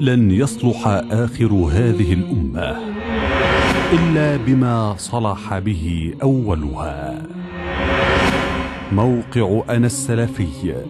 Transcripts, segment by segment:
لن يصلح آخر هذه الأمة إلا بما صلح به أولها موقع أنا السلفي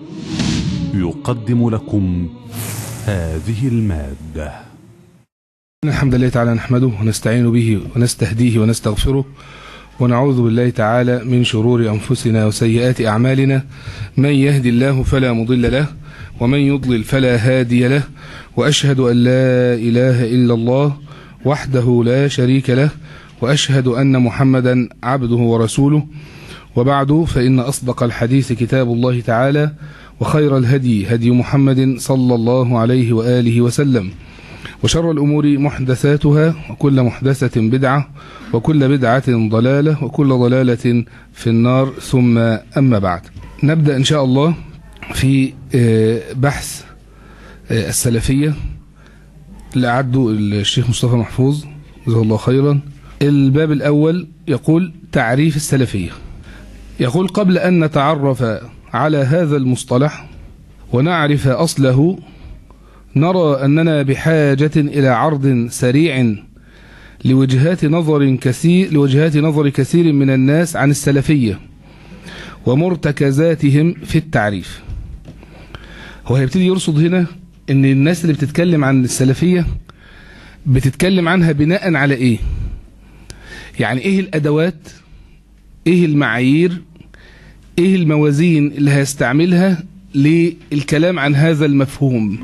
يقدم لكم هذه المادة الحمد لله تعالى نحمده ونستعين به ونستهديه ونستغفره ونعوذ بالله تعالى من شرور أنفسنا وسيئات أعمالنا من يهدي الله فلا مضل له ومن يضلل فلا هادي له وأشهد أن لا إله إلا الله وحده لا شريك له وأشهد أن محمدا عبده ورسوله وبعد فإن أصدق الحديث كتاب الله تعالى وخير الهدي هدي محمد صلى الله عليه وآله وسلم وشر الأمور محدثاتها وكل محدثة بدعة وكل بدعة ضلالة وكل ضلالة في النار ثم أما بعد نبدأ إن شاء الله في بحث السلفية اللي أعده الشيخ مصطفى محفوظ جزاه الله خيرا الباب الأول يقول تعريف السلفية يقول قبل أن نتعرف على هذا المصطلح ونعرف أصله نرى أننا بحاجة إلى عرض سريع لوجهات نظر كثير لوجهات نظر كثير من الناس عن السلفية ومرتكزاتهم في التعريف هو هيبتدي يرصد هنا ان الناس اللي بتتكلم عن السلفية بتتكلم عنها بناء على ايه يعني ايه الادوات ايه المعايير ايه الموازين اللي هيستعملها للكلام عن هذا المفهوم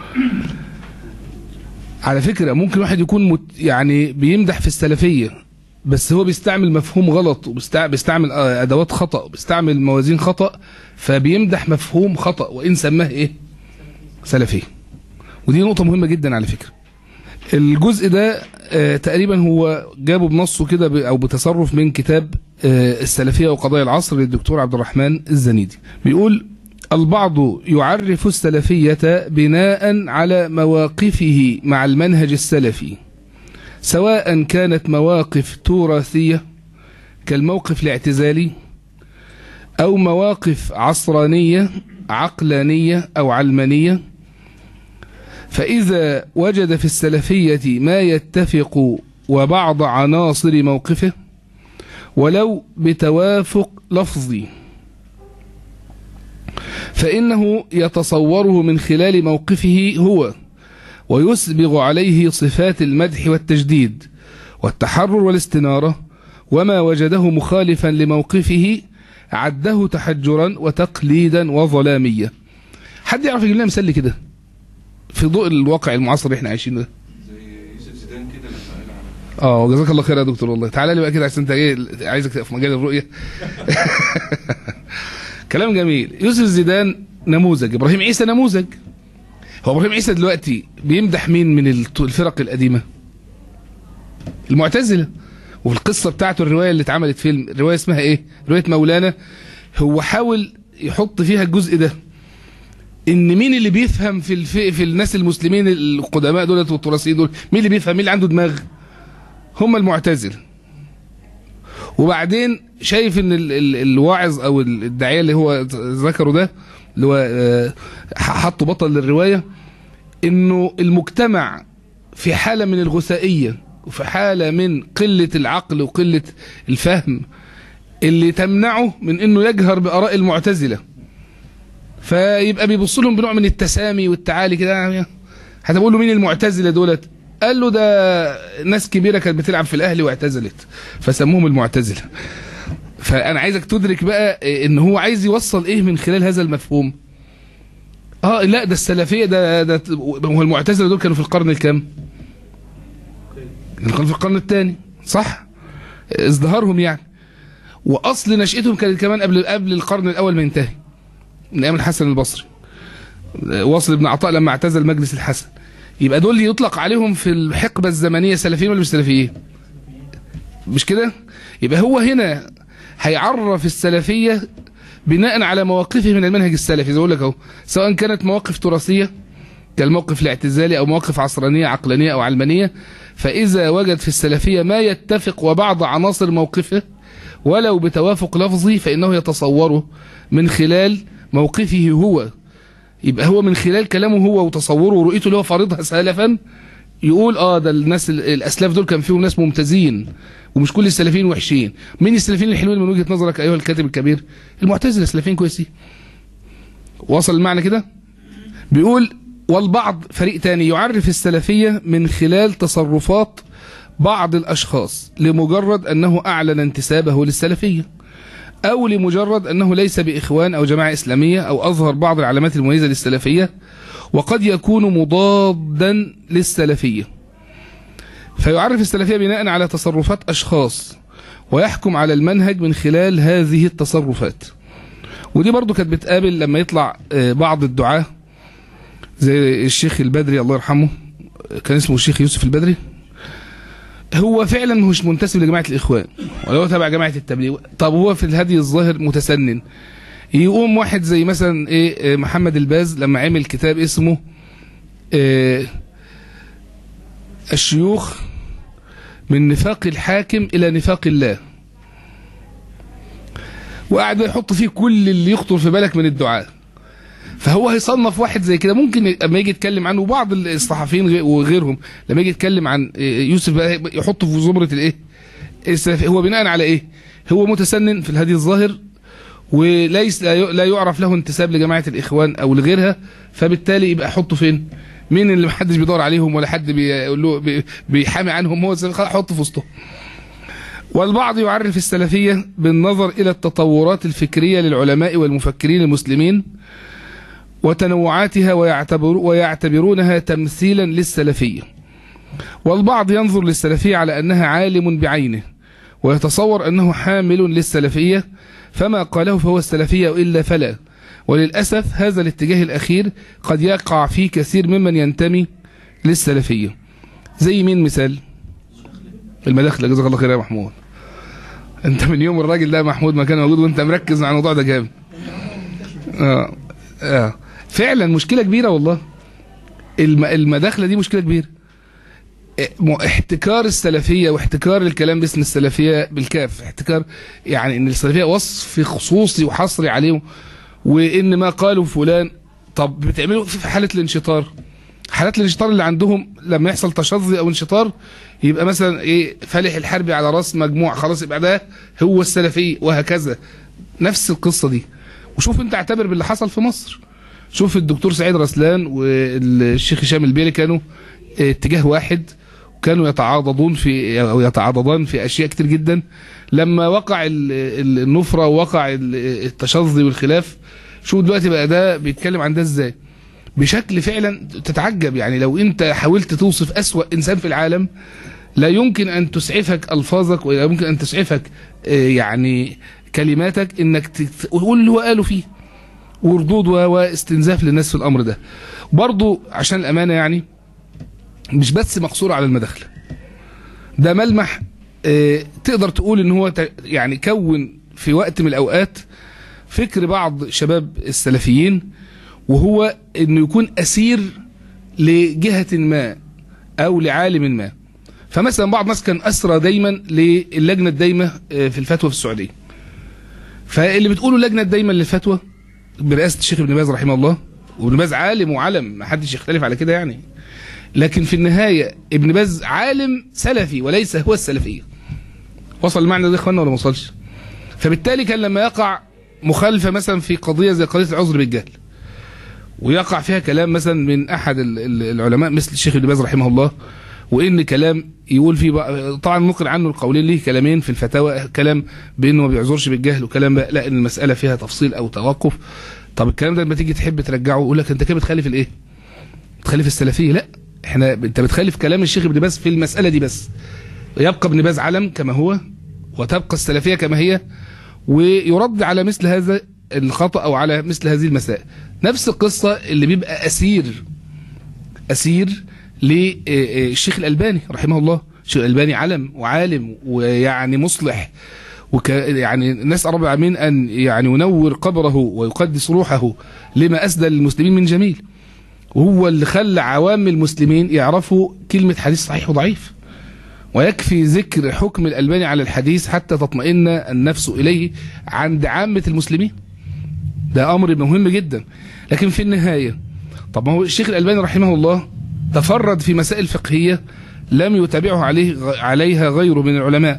على فكرة ممكن واحد يكون مت يعني بيمدح في السلفية بس هو بيستعمل مفهوم غلط وبيستعمل ادوات خطأ وبيستعمل موازين خطأ فبيمدح مفهوم خطأ وان سماه ايه سلفية ودي نقطة مهمة جدا على فكرة الجزء ده آه تقريبا هو جابه بنصه كده او بتصرف من كتاب آه السلفية وقضايا العصر للدكتور عبد الرحمن الزنيدي بيقول البعض يعرف السلفية بناء على مواقفه مع المنهج السلفي سواء كانت مواقف تراثية كالموقف الاعتزالي أو مواقف عصرانية عقلانية أو علمانية فإذا وجد في السلفية ما يتفق وبعض عناصر موقفه ولو بتوافق لفظي فإنه يتصوره من خلال موقفه هو ويسبغ عليه صفات المدح والتجديد والتحرر والاستنارة وما وجده مخالفا لموقفه عده تحجرا وتقليدا وظلامية حد يعرف يجيب لنا مثال كده في ضوء الواقع المعاصر اللي احنا عايشينه ده اه جزاك الله خير يا دكتور والله تعالى لي بقى كده عشان انت ايه عايزك في مجال الرؤيه كلام جميل يوسف زيدان نموذج ابراهيم عيسى نموذج هو ابراهيم عيسى دلوقتي بيمدح مين من الفرق القديمه المعتزله وفي القصه بتاعته الروايه اللي اتعملت فيلم الروايه اسمها ايه روايه مولانا هو حاول يحط فيها الجزء ده ان مين اللي بيفهم في الف... في الناس المسلمين القدماء دول والتراثيين دول مين اللي بيفهم مين اللي عنده دماغ هم المعتزله وبعدين شايف ان ال... ال... الواعظ او الداعيه اللي هو ذكره ده اللي هو حطه بطل للروايه انه المجتمع في حاله من الغثائيه وفي حاله من قله العقل وقله الفهم اللي تمنعه من انه يجهر باراء المعتزله فيبقى بيبص لهم بنوع من التسامي والتعالي كده حتى بقول له مين المعتزله دولت قال له ده ناس كبيره كانت بتلعب في الاهلي واعتزلت فسموهم المعتزله فانا عايزك تدرك بقى ان هو عايز يوصل ايه من خلال هذا المفهوم اه لا ده السلفيه ده ده هو المعتزله دول كانوا في القرن الكام كانوا في القرن الثاني صح ازدهارهم يعني واصل نشاتهم كانت كمان قبل قبل القرن الاول ما ينتهي من ايام الحسن البصري واصل ابن عطاء لما اعتزل مجلس الحسن يبقى دول يطلق عليهم في الحقبه الزمنيه سلفيين ولا مش سلفيين مش كده يبقى هو هنا هيعرف السلفيه بناء على مواقفه من المنهج السلفي زي اقول لك اهو سواء كانت مواقف تراثيه كالموقف الاعتزالي او مواقف عصرانيه عقلانيه او علمانيه فاذا وجد في السلفيه ما يتفق وبعض عناصر موقفه ولو بتوافق لفظي فانه يتصوره من خلال موقفه هو يبقى هو من خلال كلامه هو وتصوره ورؤيته اللي هو فارضها سلفا يقول اه ده الناس ال- الاسلاف دول كان فيهم ناس ممتازين ومش كل السلفيين وحشين مين السلفيين الحلوين من وجهه نظرك ايها الكاتب الكبير المعتزله السلفيين كويسين وصل المعنى كده بيقول والبعض فريق تاني يعرف السلفيه من خلال تصرفات بعض الاشخاص لمجرد انه اعلن انتسابه للسلفيه او لمجرد انه ليس باخوان او جماعه اسلاميه او اظهر بعض العلامات المميزه للسلفيه وقد يكون مضادا للسلفيه فيعرف السلفيه بناء على تصرفات اشخاص ويحكم على المنهج من خلال هذه التصرفات ودي برضو كانت بتقابل لما يطلع آه، بعض الدعاه زي الشيخ البدري الله يرحمه كان اسمه الشيخ يوسف البدري هو فعلا مش منتسب لجماعه الاخوان ولا هو تبع جماعه التبليغ طب هو في الهدي الظاهر متسنن يقوم واحد زي مثلا ايه آه، محمد الباز لما عمل كتاب اسمه آه، الشيوخ من نفاق الحاكم الى نفاق الله وقاعد يحط فيه كل اللي يخطر في بالك من الدعاء فهو هيصنف واحد زي كده ممكن لما يجي يتكلم عنه وبعض الصحفيين غي- وغيرهم لما يجي يتكلم عن إيه، يوسف بقى يحطه في زمره الايه السلفي هو بناء على ايه هو متسنن في الهدي الظاهر وليس لا ي- لا يعرف له انتساب لجماعه الاخوان او لغيرها فبالتالي يبقى احطه فين مين اللي محدش بيدور عليهم ولا حد بيقول له بي- بيحامي عنهم هو السلفي، خلاص حطه في وسطهم والبعض يعرف السلفية بالنظر إلى التطورات الفكرية للعلماء والمفكرين المسلمين وتنوعاتها ويعتبر ويعتبرونها تمثيلا للسلفية والبعض ينظر للسلفية على أنها عالم بعينه ويتصور أنه حامل للسلفية فما قاله فهو السلفية وإلا فلا وللأسف هذا الاتجاه الأخير قد يقع فيه كثير ممن ينتمي للسلفية زي مين مثال المداخلة جزاك الله خير يا محمود انت من يوم الراجل ده محمود ما كان موجود وانت مركز على الموضوع ده جامد اه اه فعلا مشكله كبيره والله الم- المداخله دي مشكله كبيره اه، م- احتكار السلفيه واحتكار الكلام باسم السلفيه بالكاف احتكار يعني ان السلفيه وصف خصوصي وحصري عليهم وان ما قالوا فلان طب بتعملوا في حاله الانشطار حالات الانشطار اللي عندهم لما يحصل تشظي او انشطار يبقى مثلا ايه فالح الحربي على راس مجموعه خلاص يبقى ده هو السلفي وهكذا نفس القصه دي وشوف انت اعتبر باللي حصل في مصر شوف الدكتور سعيد رسلان والشيخ هشام البيلي كانوا اه، اتجاه واحد وكانوا يتعاضدون في او يتعاضدان في اشياء كتير جدا لما وقع ال- ال- النفره ووقع ال- التشظي والخلاف شوف دلوقتي بقى ده بيتكلم عن ده ازاي بشكل فعلا تتعجب يعني لو انت حاولت توصف أسوأ انسان في العالم لا يمكن ان تسعفك الفاظك ولا يمكن ان تسعفك آه، يعني كلماتك انك ت- تقول اللي هو قاله فيه وردود و- واستنزاف للناس في الامر ده برضو عشان الامانه يعني مش بس مقصور على المداخله ده ملمح آه، تقدر تقول ان هو ت- يعني كون في وقت من الاوقات فكر بعض شباب السلفيين وهو انه يكون اسير لجهه ما او لعالم ما فمثلا بعض الناس كان اسرى دايما للجنه الدايمه آه، في الفتوى في السعوديه فاللي بتقوله اللجنه الدايمه للفتوى برئاسه الشيخ ابن باز رحمه الله وابن باز عالم وعلم ما حدش يختلف على كده يعني لكن في النهايه ابن باز عالم سلفي وليس هو السلفيه وصل المعنى ده يا اخوانا ولا ما وصلش فبالتالي كان لما يقع مخالفه مثلا في قضيه زي قضيه العذر بالجهل ويقع فيها كلام مثلا من احد ال- ال- العلماء مثل الشيخ ابن باز رحمه الله وان كلام يقول فيه بقى طبعا نقل عنه القولين ليه كلامين في الفتاوى كلام بانه ما بيعذرش بالجهل وكلام بقى لا ان المساله فيها تفصيل او توقف طب الكلام ده لما تيجي تحب ترجعه يقول لك انت كده بتخالف الايه؟ بتخالف السلفيه لا احنا انت بتخالف كلام الشيخ ابن باز في المساله دي بس يبقى ابن باز علم كما هو وتبقى السلفيه كما هي ويرد على مثل هذا الخطا او على مثل هذه المسائل نفس القصه اللي بيبقى اسير اسير للشيخ الالباني رحمه الله الشيخ الالباني علم وعالم ويعني مصلح وك يعني نسال رب العالمين ان يعني ينور قبره ويقدس روحه لما اسدى للمسلمين من جميل وهو اللي خلى عوام المسلمين يعرفوا كلمه حديث صحيح وضعيف ويكفي ذكر حكم الألباني على الحديث حتى تطمئن النفس إليه عند عامة المسلمين ده امر مهم جدا لكن في النهايه طب ما هو الشيخ الالباني رحمه الله تفرد في مسائل فقهيه لم يتابعه عليه عليها غيره من العلماء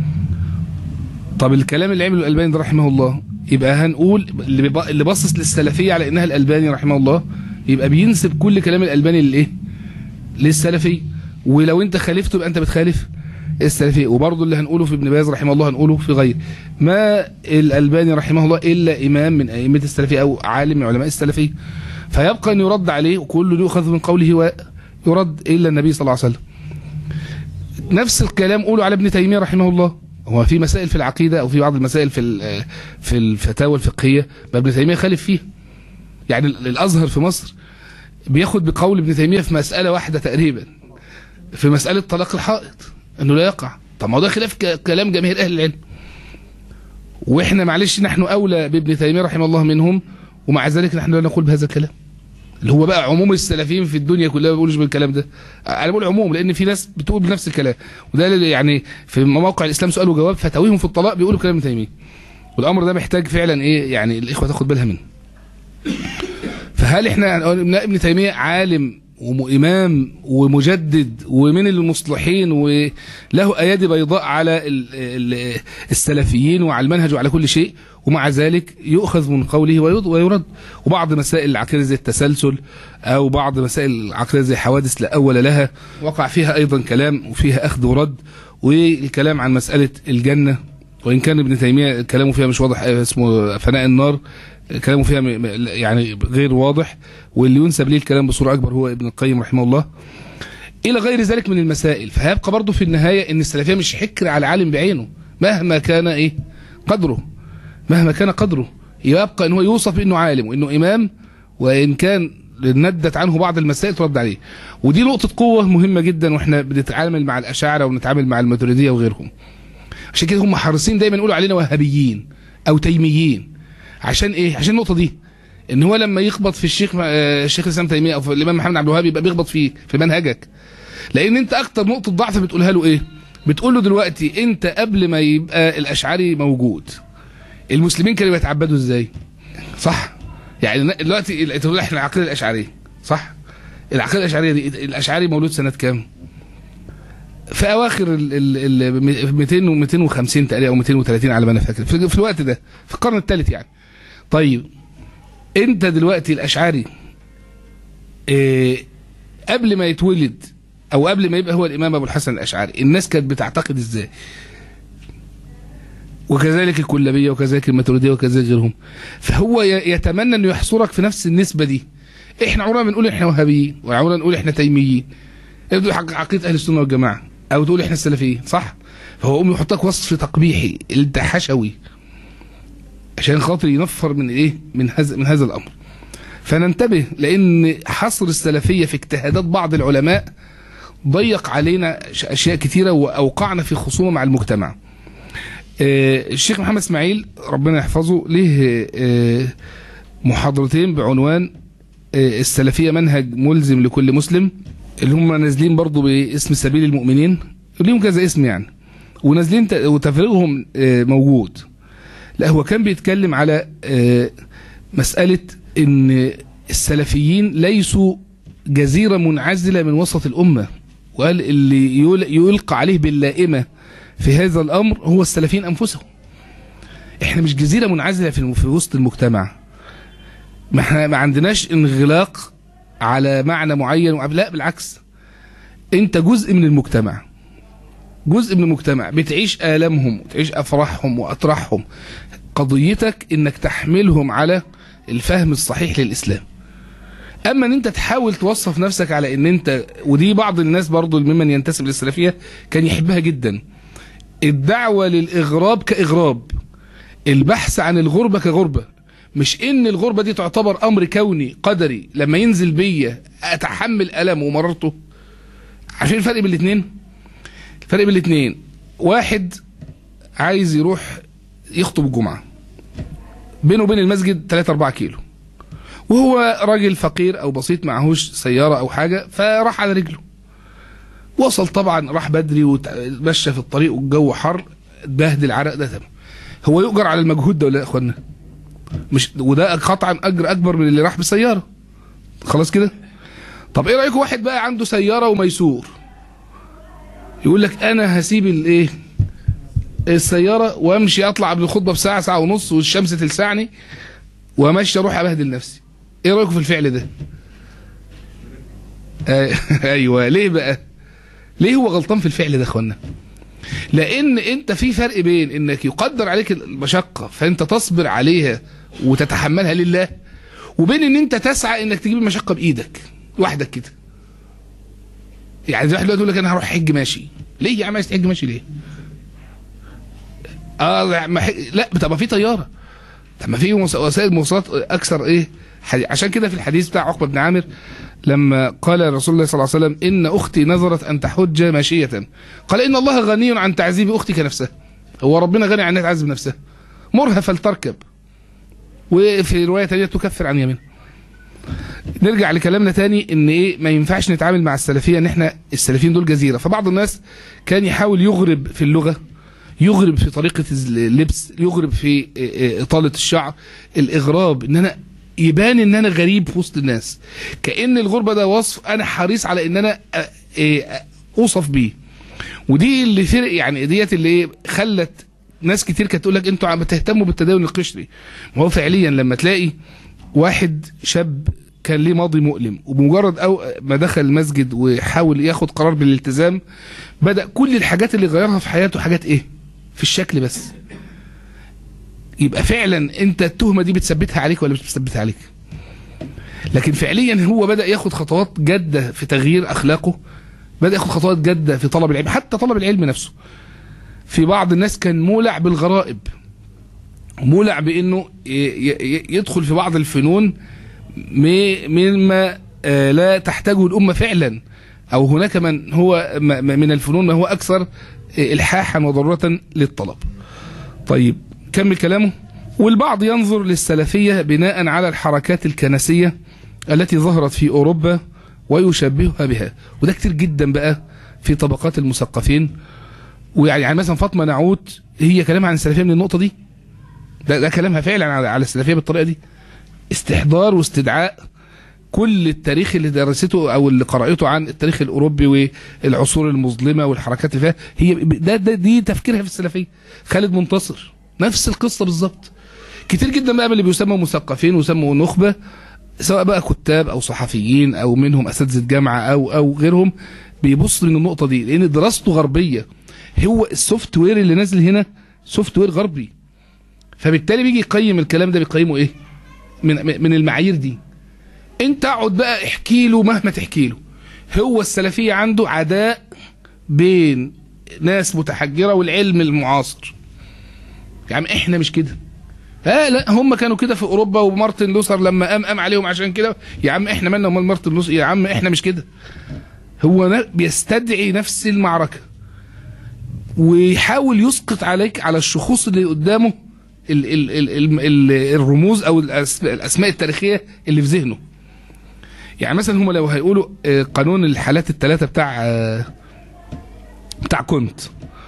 طب الكلام اللي عمله الالباني ده رحمه الله يبقى هنقول اللي بيب- اللي باصص للسلفيه على انها الالباني رحمه الله يبقى بينسب كل كلام الالباني للايه للسلفي ولو انت خالفته يبقى انت بتخالف السلفي وبرضه اللي هنقوله في ابن باز رحمه الله هنقوله في غير ما الالباني رحمه الله الا امام من ائمه السلفيه او عالم من علماء السلفيه فيبقى ان يرد عليه وكل يؤخذ من قوله ويرد الا النبي صلى الله عليه وسلم نفس الكلام قوله على ابن تيميه رحمه الله هو في مسائل في العقيده او في بعض المسائل في ال- في الفتاوى الفقهيه ما ابن تيميه خالف فيها يعني ال- الازهر في مصر بياخد بقول ابن تيميه في مساله واحده تقريبا في مساله طلاق الحائط انه لا يقع طب ما هو ده خلاف ك- كلام جماهير اهل العلم واحنا معلش نحن اولى بابن تيميه رحمه الله منهم ومع ذلك نحن لا نقول بهذا الكلام اللي هو بقى عموم السلفيين في الدنيا كلها ما بيقولوش بالكلام ده انا بقول عموم لان في ناس بتقول بنفس الكلام وده اللي يعني في مواقع الاسلام سؤال وجواب فتاويهم في الطلاق بيقولوا كلام ابن تيميه والامر ده محتاج فعلا ايه يعني الاخوه تاخد بالها منه فهل احنا قلنا ابن تيميه عالم وامام ومجدد ومن المصلحين وله ايادي بيضاء على ال- ال- السلفيين وعلى المنهج وعلى كل شيء ومع ذلك يؤخذ من قوله ويرد- ويرد وبعض مسائل العقيده زي التسلسل او بعض مسائل العقيده زي حوادث لا اول لها وقع فيها ايضا كلام وفيها اخذ ورد والكلام عن مساله الجنه وان كان ابن تيميه كلامه فيها مش واضح آه، اسمه فناء النار كلامه فيها م- م- يعني غير واضح واللي ينسب ليه الكلام بصوره اكبر هو ابن القيم رحمه الله الى غير ذلك من المسائل فهيبقى برضه في النهايه ان السلفيه مش حكر على عالم بعينه مهما كان ايه قدره مهما كان قدره يبقى ان هو يوصف بانه عالم وانه امام وان كان ندت عنه بعض المسائل ترد عليه ودي نقطه قوه مهمه جدا واحنا بنتعامل مع الاشاعره ونتعامل مع الماتريديه وغيرهم عشان كده هم حريصين دايما يقولوا علينا وهابيين او تيميين عشان ايه عشان النقطه دي ان هو لما يخبط في الشيخ آه، الشيخ الاسلام تيميه او في الامام محمد عبد الوهاب يبقى بيخبط فيه في منهجك لان انت اكتر نقطه ضعف بتقولها له ايه بتقول له دلوقتي انت قبل ما يبقى الاشعري موجود المسلمين كانوا بيتعبدوا ازاي صح يعني دلوقتي تقول احنا العقيده الاشعريه صح العقيده الاشعريه دي الاشعري مولود سنه كام في اواخر ال ال ال 200 و 250 تقريبا او 230 على ما انا فاكر في, في الوقت ده في القرن الثالث يعني طيب انت دلوقتي الاشعري إيه قبل ما يتولد او قبل ما يبقى هو الامام ابو الحسن الاشعري الناس كانت بتعتقد ازاي وكذلك الكلابيه وكذلك الماتريديه وكذلك غيرهم فهو ي- يتمنى انه يحصرك في نفس النسبه دي احنا عمرنا بنقول احنا وهابيين وعمرنا نقول احنا تيميين تقول حق- عقيده اهل السنه والجماعه او تقول احنا السلفيين صح فهو يقوم يحطك وصف تقبيحي انت حشوي عشان خاطر ينفر من ايه من هذا من هذا الامر فننتبه لان حصر السلفيه في اجتهادات بعض العلماء ضيق علينا ش- اشياء كثيره واوقعنا في خصومه مع المجتمع آه، الشيخ محمد اسماعيل ربنا يحفظه له آه، محاضرتين بعنوان آه، السلفيه منهج ملزم لكل مسلم اللي هم نازلين برضو باسم سبيل المؤمنين ليهم كذا اسم يعني ونازلين ت- وتفريغهم آه، موجود لا هو كان بيتكلم على آه، مسألة ان السلفيين ليسوا جزيرة منعزلة من وسط الأمة وقال اللي يل- يلقى عليه باللائمة في هذا الأمر هو السلفيين أنفسهم احنا مش جزيرة منعزلة في في وسط المجتمع ما احنا ما عندناش انغلاق على معنى معين وع- لا بالعكس انت جزء من المجتمع جزء من المجتمع بتعيش آلامهم وتعيش أفراحهم وأطراحهم قضيتك انك تحملهم على الفهم الصحيح للإسلام اما ان انت تحاول توصف نفسك على ان انت ودي بعض الناس برضو ممن ينتسب للسلفية كان يحبها جدا الدعوة للإغراب كإغراب البحث عن الغربة كغربة مش ان الغربة دي تعتبر امر كوني قدري لما ينزل بيا اتحمل ألمه ومررته عشان الفرق بين الاثنين الفرق بين الاثنين واحد عايز يروح يخطب الجمعة بينه وبين المسجد 3 4 كيلو وهو راجل فقير او بسيط معهوش سيارة او حاجة فراح على رجله وصل طبعا راح بدري ومشى في الطريق والجو حر بهدل العرق ده تمام هو يؤجر على المجهود ده ولا لا يا اخوانا مش وده قطعا اجر اكبر من اللي راح بسياره خلاص كده طب ايه رايكم واحد بقى عنده سياره وميسور يقول لك انا هسيب الايه السياره وامشي اطلع قبل الخطبه بساعه ساعه ونص والشمس تلسعني وامشي اروح ابهدل نفسي ايه رايكم في الفعل ده آه، ايوه ليه بقى ليه هو غلطان في الفعل ده يا اخوانا لان انت في فرق بين انك يقدر عليك المشقه فانت تصبر عليها وتتحملها لله وبين ان انت تسعى انك تجيب المشقه بايدك لوحدك كده يعني زي واحد دلوقتي يقول لك انا هروح حج ماشي ليه يا عم عايز تحج ماشي ليه اه لا ما ح- لا طب ما في طياره طب ما في مس- وسائل مواصلات اكثر ايه حدي- عشان كده في الحديث بتاع عقبه بن عامر لما قال رسول الله صلى الله عليه وسلم ان اختي نذرت ان تحج ماشيه قال ان الله غني عن تعذيب اختك نفسها هو ربنا غني عن انها تعذب نفسها مرها فلتركب وفي روايه ثانيه تكفر عن يمينها نرجع لكلامنا تاني ان ايه ما ينفعش نتعامل مع السلفيه ان احنا السلفيين دول جزيره فبعض الناس كان يحاول يغرب في اللغه يغرب في طريقه اللبس يغرب في إيه إيه اطاله الشعر الاغراب ان انا يبان ان انا غريب في وسط الناس كان الغربه ده وصف انا حريص على ان انا أ- إيه اوصف بيه ودي اللي فرق يعني ديت اللي إيه خلت ناس كتير كانت تقول لك انتوا عم تهتموا بالتدين القشري ما هو فعليا لما تلاقي واحد شاب كان ليه ماضي مؤلم وبمجرد او ما دخل المسجد وحاول ياخد قرار بالالتزام بدا كل الحاجات اللي غيرها في حياته حاجات ايه في الشكل بس يبقى فعلا انت التهمه دي بتثبتها عليك ولا مش بتثبتها عليك لكن فعليا هو بدا ياخد خطوات جاده في تغيير اخلاقه بدا ياخد خطوات جاده في طلب العلم حتى طلب العلم نفسه في بعض الناس كان مولع بالغرائب مولع بانه ي- ي- يدخل في بعض الفنون م- مما آه، لا تحتاجه الامه فعلا او هناك من هو م- م- من الفنون ما هو اكثر آه، الحاحا وضروره للطلب طيب كمل كلامه والبعض ينظر للسلفيه بناء على الحركات الكنسيه التي ظهرت في اوروبا ويشبهها بها وده كتير جدا بقى في طبقات المثقفين ويعني يعني مثلا فاطمه نعوت هي كلامها عن السلفيه من النقطه دي ده, ده كلامها فعلا على, على السلفيه بالطريقه دي استحضار واستدعاء كل التاريخ اللي درسته او اللي قرأته عن التاريخ الاوروبي والعصور المظلمه والحركات اللي فيها هي ده, ده دي تفكيرها في السلفيه خالد منتصر نفس القصه بالظبط كتير جدا بقى من اللي بيسموا مثقفين ويسموا نخبه سواء بقى كتاب او صحفيين او منهم اساتذه جامعه او او غيرهم بيبص من النقطه دي لان دراسته غربيه هو السوفت وير اللي نازل هنا سوفت وير غربي فبالتالي بيجي يقيم الكلام ده بيقيمه ايه من من المعايير دي انت اقعد بقى احكي له مهما تحكي له هو السلفيه عنده عداء بين ناس متحجره والعلم المعاصر يا عم احنا مش كده اه لا هم كانوا كده في اوروبا ومارتن لوثر لما قام قام عليهم عشان كده يا عم احنا مالنا امال مارتن لوثر يا عم احنا مش كده هو نا- بيستدعي نفس المعركه ويحاول يسقط عليك على الشخوص اللي قدامه ال ال ال ال ال الرموز او الاسماء, الاسماء التاريخيه اللي في ذهنه يعني مثلا هم لو هيقولوا آه، قانون الحالات الثلاثه بتاع آه، بتاع كونت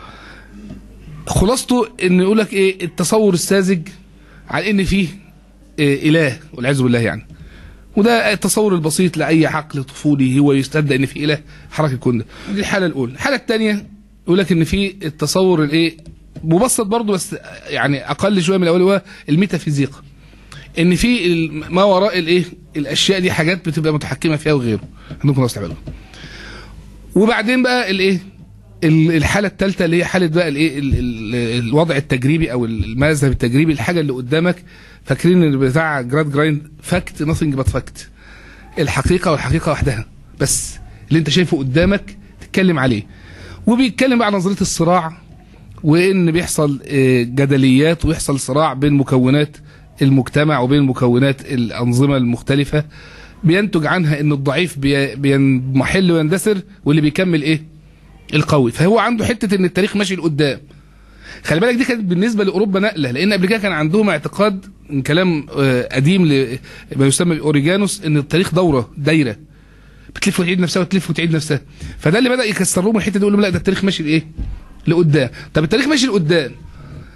خلاصته ان يقول لك ايه التصور الساذج على ان فيه آه، اله والعياذ بالله يعني وده التصور البسيط لاي عقل طفولي هو يصدق ان في اله حركه كون ده دي الحاله الاولى الحاله الثانيه يقول لك ان في التصور الايه مبسط برضه بس يعني اقل شويه من الاول هو الميتافيزيقا ان في ال- ما وراء الايه الاشياء دي حاجات بتبقى متحكمه فيها وغيره عندكم ناس تعملوها وبعدين بقى الايه ال- الحاله الثالثه اللي هي حاله بقى الايه ال- ال- الوضع التجريبي او المذهب التجريبي الحاجه اللي قدامك فاكرين اللي بتاع جراد جرايند فاكت نثينج بات فاكت الحقيقه والحقيقه وحدها بس اللي انت شايفه قدامك تتكلم عليه وبيتكلم بقى عن نظريه الصراع وان بيحصل آه، جدليات ويحصل صراع بين مكونات المجتمع وبين مكونات الانظمه المختلفه بينتج عنها ان الضعيف بي- بينمحل ويندثر واللي بيكمل ايه القوي فهو عنده حته ان التاريخ ماشي لقدام خلي بالك دي كانت بالنسبه لاوروبا نقله لان قبل كده كان عندهم اعتقاد من كلام آه، قديم لما يسمى اوريجانوس ان التاريخ دوره دايره بتلف وتعيد نفسها وتلف وتعيد نفسها فده اللي بدا يكسر لهم الحته دي يقول لهم لا ده التاريخ ماشي لايه لقدام طب التاريخ ماشي لقدام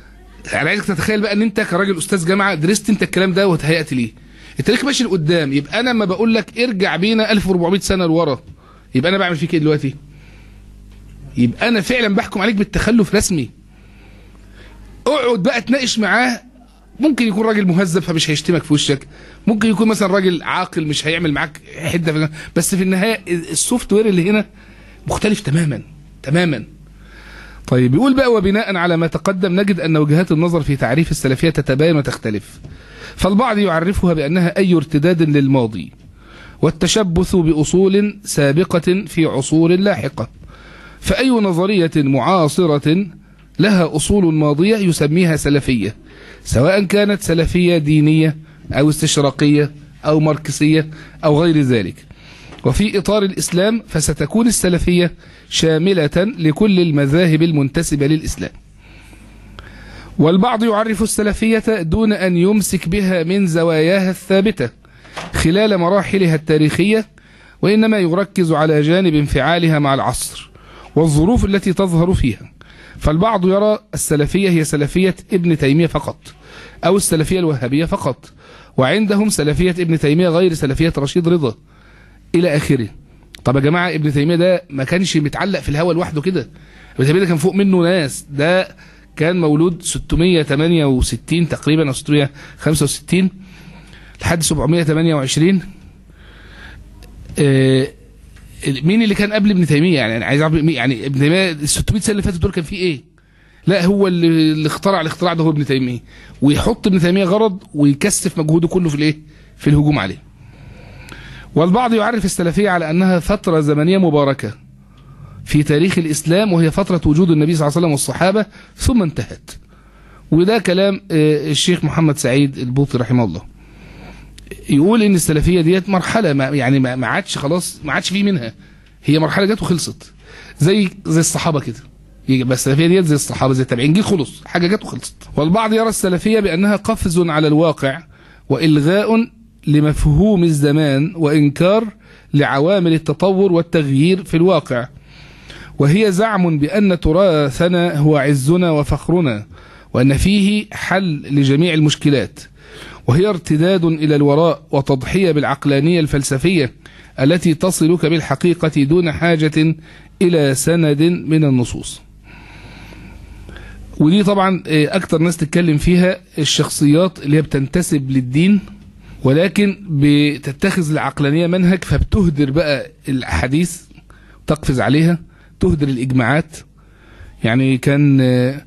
انا عايزك تتخيل بقى ان انت كراجل استاذ جامعه درست انت الكلام ده وتهيأت ليه التاريخ ماشي لقدام يبقى انا لما بقول لك ارجع بينا 1400 سنه لورا يبقى انا بعمل فيك ايه دلوقتي يبقى انا فعلا بحكم عليك بالتخلف رسمي اقعد بقى تناقش معاه ممكن يكون راجل مهذب فمش هيشتمك في وشك ممكن يكون مثلا راجل عاقل مش هيعمل معاك حده في بس في النهايه السوفت وير اللي هنا مختلف تماما تماما طيب بيقول بقى وبناء على ما تقدم نجد ان وجهات النظر في تعريف السلفيه تتباين وتختلف فالبعض يعرفها بانها اي ارتداد للماضي والتشبث باصول سابقه في عصور لاحقه فاي نظريه معاصره لها اصول ماضيه يسميها سلفيه سواء كانت سلفيه دينيه او استشراقيه او ماركسيه او غير ذلك وفي إطار الإسلام فستكون السلفية شاملة لكل المذاهب المنتسبة للإسلام والبعض يعرف السلفية دون أن يمسك بها من زواياها الثابتة خلال مراحلها التاريخية وإنما يركز على جانب انفعالها مع العصر والظروف التي تظهر فيها فالبعض يرى السلفية هي سلفية ابن تيمية فقط أو السلفية الوهابية فقط وعندهم سلفية ابن تيمية غير سلفية رشيد رضا الى اخره طب يا جماعه ابن تيميه ده ما كانش متعلق في الهوا لوحده كده ابن تيميه ده كان فوق منه ناس ده كان مولود 668 تقريبا او 665 لحد 728 آه مين اللي كان قبل ابن تيميه يعني انا عايز اعرف يعني ابن تيميه ال 600 سنه اللي فاتت دول كان فيه ايه؟ لا هو اللي, اللي اخترع الاختراع ده هو ابن تيميه ويحط ابن تيميه غرض ويكثف مجهوده كله في الايه؟ في الهجوم عليه. والبعض يعرف السلفية على أنها فترة زمنية مباركة في تاريخ الإسلام وهي فترة وجود النبي صلى الله عليه وسلم والصحابة ثم انتهت وده كلام الشيخ محمد سعيد البوطي رحمه الله يقول ان السلفيه ديت مرحله ما يعني ما عادش خلاص ما عادش فيه منها هي مرحله جت وخلصت زي زي الصحابه كده بس السلفيه ديت زي الصحابه زي التابعين جه خلص حاجه جت وخلصت والبعض يرى السلفيه بانها قفز على الواقع والغاء لمفهوم الزمان وإنكار لعوامل التطور والتغيير في الواقع وهي زعم بأن تراثنا هو عزنا وفخرنا وأن فيه حل لجميع المشكلات وهي ارتداد إلى الوراء وتضحية بالعقلانية الفلسفية التي تصلك بالحقيقة دون حاجة إلى سند من النصوص ودي طبعا أكتر ناس تتكلم فيها الشخصيات اللي هي بتنتسب للدين ولكن بتتخذ العقلانية منهج فبتهدر بقى الأحاديث تقفز عليها تهدر الإجماعات يعني كان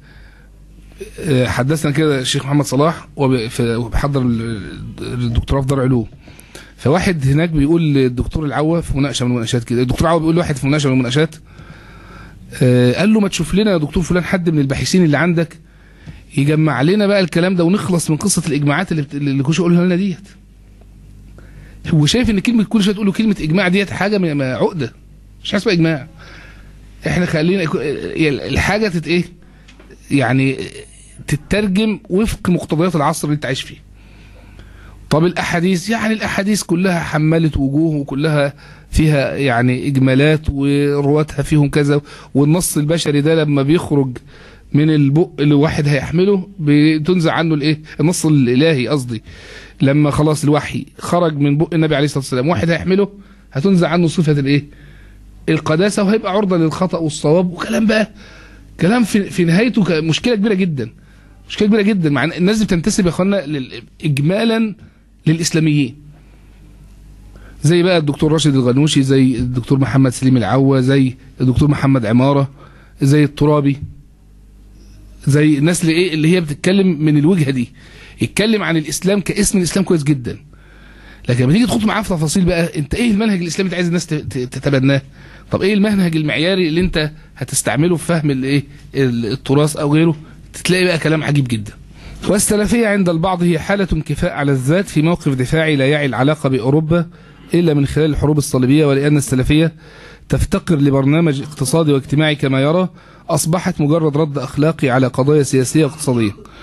حدثنا كده الشيخ محمد صلاح وبحضر الدكتوراه في دار علوم فواحد هناك بيقول للدكتور العوا في مناقشه من المناقشات كده الدكتور العوا بيقول لواحد في مناقشه من المناقشات قال له ما تشوف لنا يا دكتور فلان حد من الباحثين اللي عندك يجمع لنا بقى الكلام ده ونخلص من قصه الاجماعات اللي اللي كل شويه لنا ديت هو شايف ان كلمه كل شويه تقول له كلمه اجماع ديت حاجه عقده مش حاسبه اجماع احنا خلينا الحاجه تت ايه يعني تترجم وفق مقتضيات العصر اللي انت عايش فيه طب الاحاديث يعني الاحاديث كلها حملت وجوه وكلها فيها يعني اجمالات ورواتها فيهم كذا والنص البشري ده لما بيخرج من البق اللي واحد هيحمله بتنزع عنه الايه النص الالهي قصدي لما خلاص الوحي خرج من بق النبي عليه الصلاه والسلام واحد هيحمله هتنزع عنه صفه الايه القداسه وهيبقى عرضه للخطا والصواب وكلام بقى كلام في, في نهايته مشكله كبيره جدا مشكله كبيره جدا مع الناس دي بتنتسب يا اخوانا اجمالا للاسلاميين زي بقى الدكتور راشد الغنوشي زي الدكتور محمد سليم العوا زي الدكتور محمد عماره زي الترابي زي الناس اللي ايه اللي هي بتتكلم من الوجهه دي يتكلم عن الاسلام كاسم الاسلام كويس جدا لكن لما تيجي تخوض معاه في تفاصيل بقى انت ايه المنهج الاسلامي اللي عايز الناس تتبناه طب ايه المنهج المعياري اللي انت هتستعمله في فهم الايه التراث او غيره تلاقي بقى كلام عجيب جدا والسلفية عند البعض هي حالة انكفاء على الذات في موقف دفاعي لا يعي العلاقة بأوروبا إلا من خلال الحروب الصليبية ولأن السلفية تفتقر لبرنامج اقتصادي واجتماعي كما يرى أصبحت مجرد رد أخلاقي على قضايا سياسية واقتصادية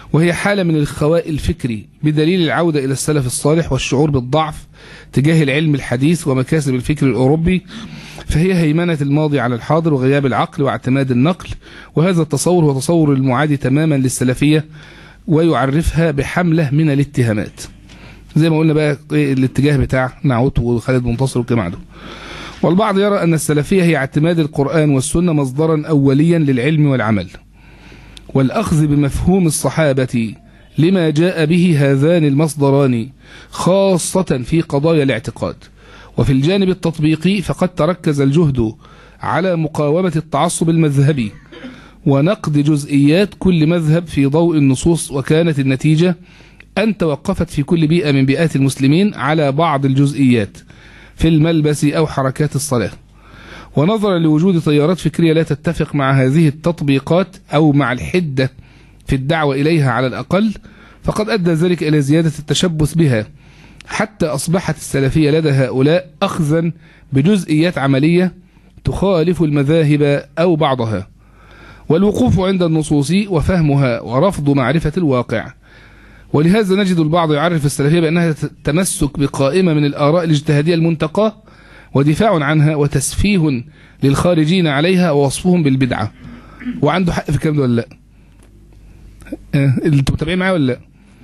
وهي حالة من الخواء الفكري بدليل العودة إلى السلف الصالح والشعور بالضعف تجاه العلم الحديث ومكاسب الفكر الأوروبي فهي هيمنة الماضي على الحاضر وغياب العقل واعتماد النقل وهذا التصور هو تصور المعادي تماما للسلفية ويعرفها بحملة من الاتهامات زي ما قلنا بقى إيه الاتجاه بتاع نعوت وخالد منتصر والجماعة دول والبعض يرى أن السلفية هي اعتماد القرآن والسنة مصدرا أوليا للعلم والعمل والأخذ بمفهوم الصحابة لما جاء به هذان المصدران خاصة في قضايا الاعتقاد وفي الجانب التطبيقي فقد تركز الجهد على مقاومة التعصب المذهبي ونقد جزئيات كل مذهب في ضوء النصوص وكانت النتيجة أن توقفت في كل بيئة من بيئات المسلمين على بعض الجزئيات في الملبس أو حركات الصلاة ونظرا لوجود تيارات فكرية لا تتفق مع هذه التطبيقات أو مع الحدة في الدعوة إليها على الأقل فقد أدى ذلك إلى زيادة التشبث بها حتى أصبحت السلفية لدى هؤلاء أخذا بجزئيات عملية تخالف المذاهب أو بعضها والوقوف عند النصوص وفهمها ورفض معرفة الواقع ولهذا نجد البعض يعرف السلفية بأنها تمسك بقائمة من الآراء الاجتهادية المنتقاة ودفاع عنها وتسفيه للخارجين عليها ووصفهم بالبدعة وعنده حق في الكلام ده ولا لا؟ آه، انتوا متابعين معايا ولا لا؟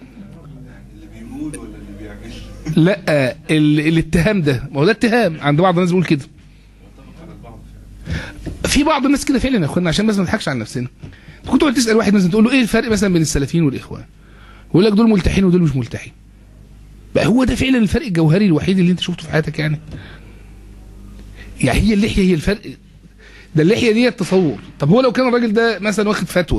لا ال... الاتهام ده ما هو ده اتهام عند بعض الناس بيقول كده في بعض الناس كده فعلا يا اخوانا عشان بس ما نضحكش على نفسنا كنت تقعد تسال واحد مثلا تقول له ايه الفرق مثلا بين السلفيين والاخوان يقول لك دول ملتحين ودول مش ملتحين بقى هو ده فعلا الفرق الجوهري الوحيد اللي انت شفته في حياتك يعني يعني هي اللحيه هي الفرق ده اللحيه دي التصور طب هو لو كان الراجل ده مثلا واخد فتوى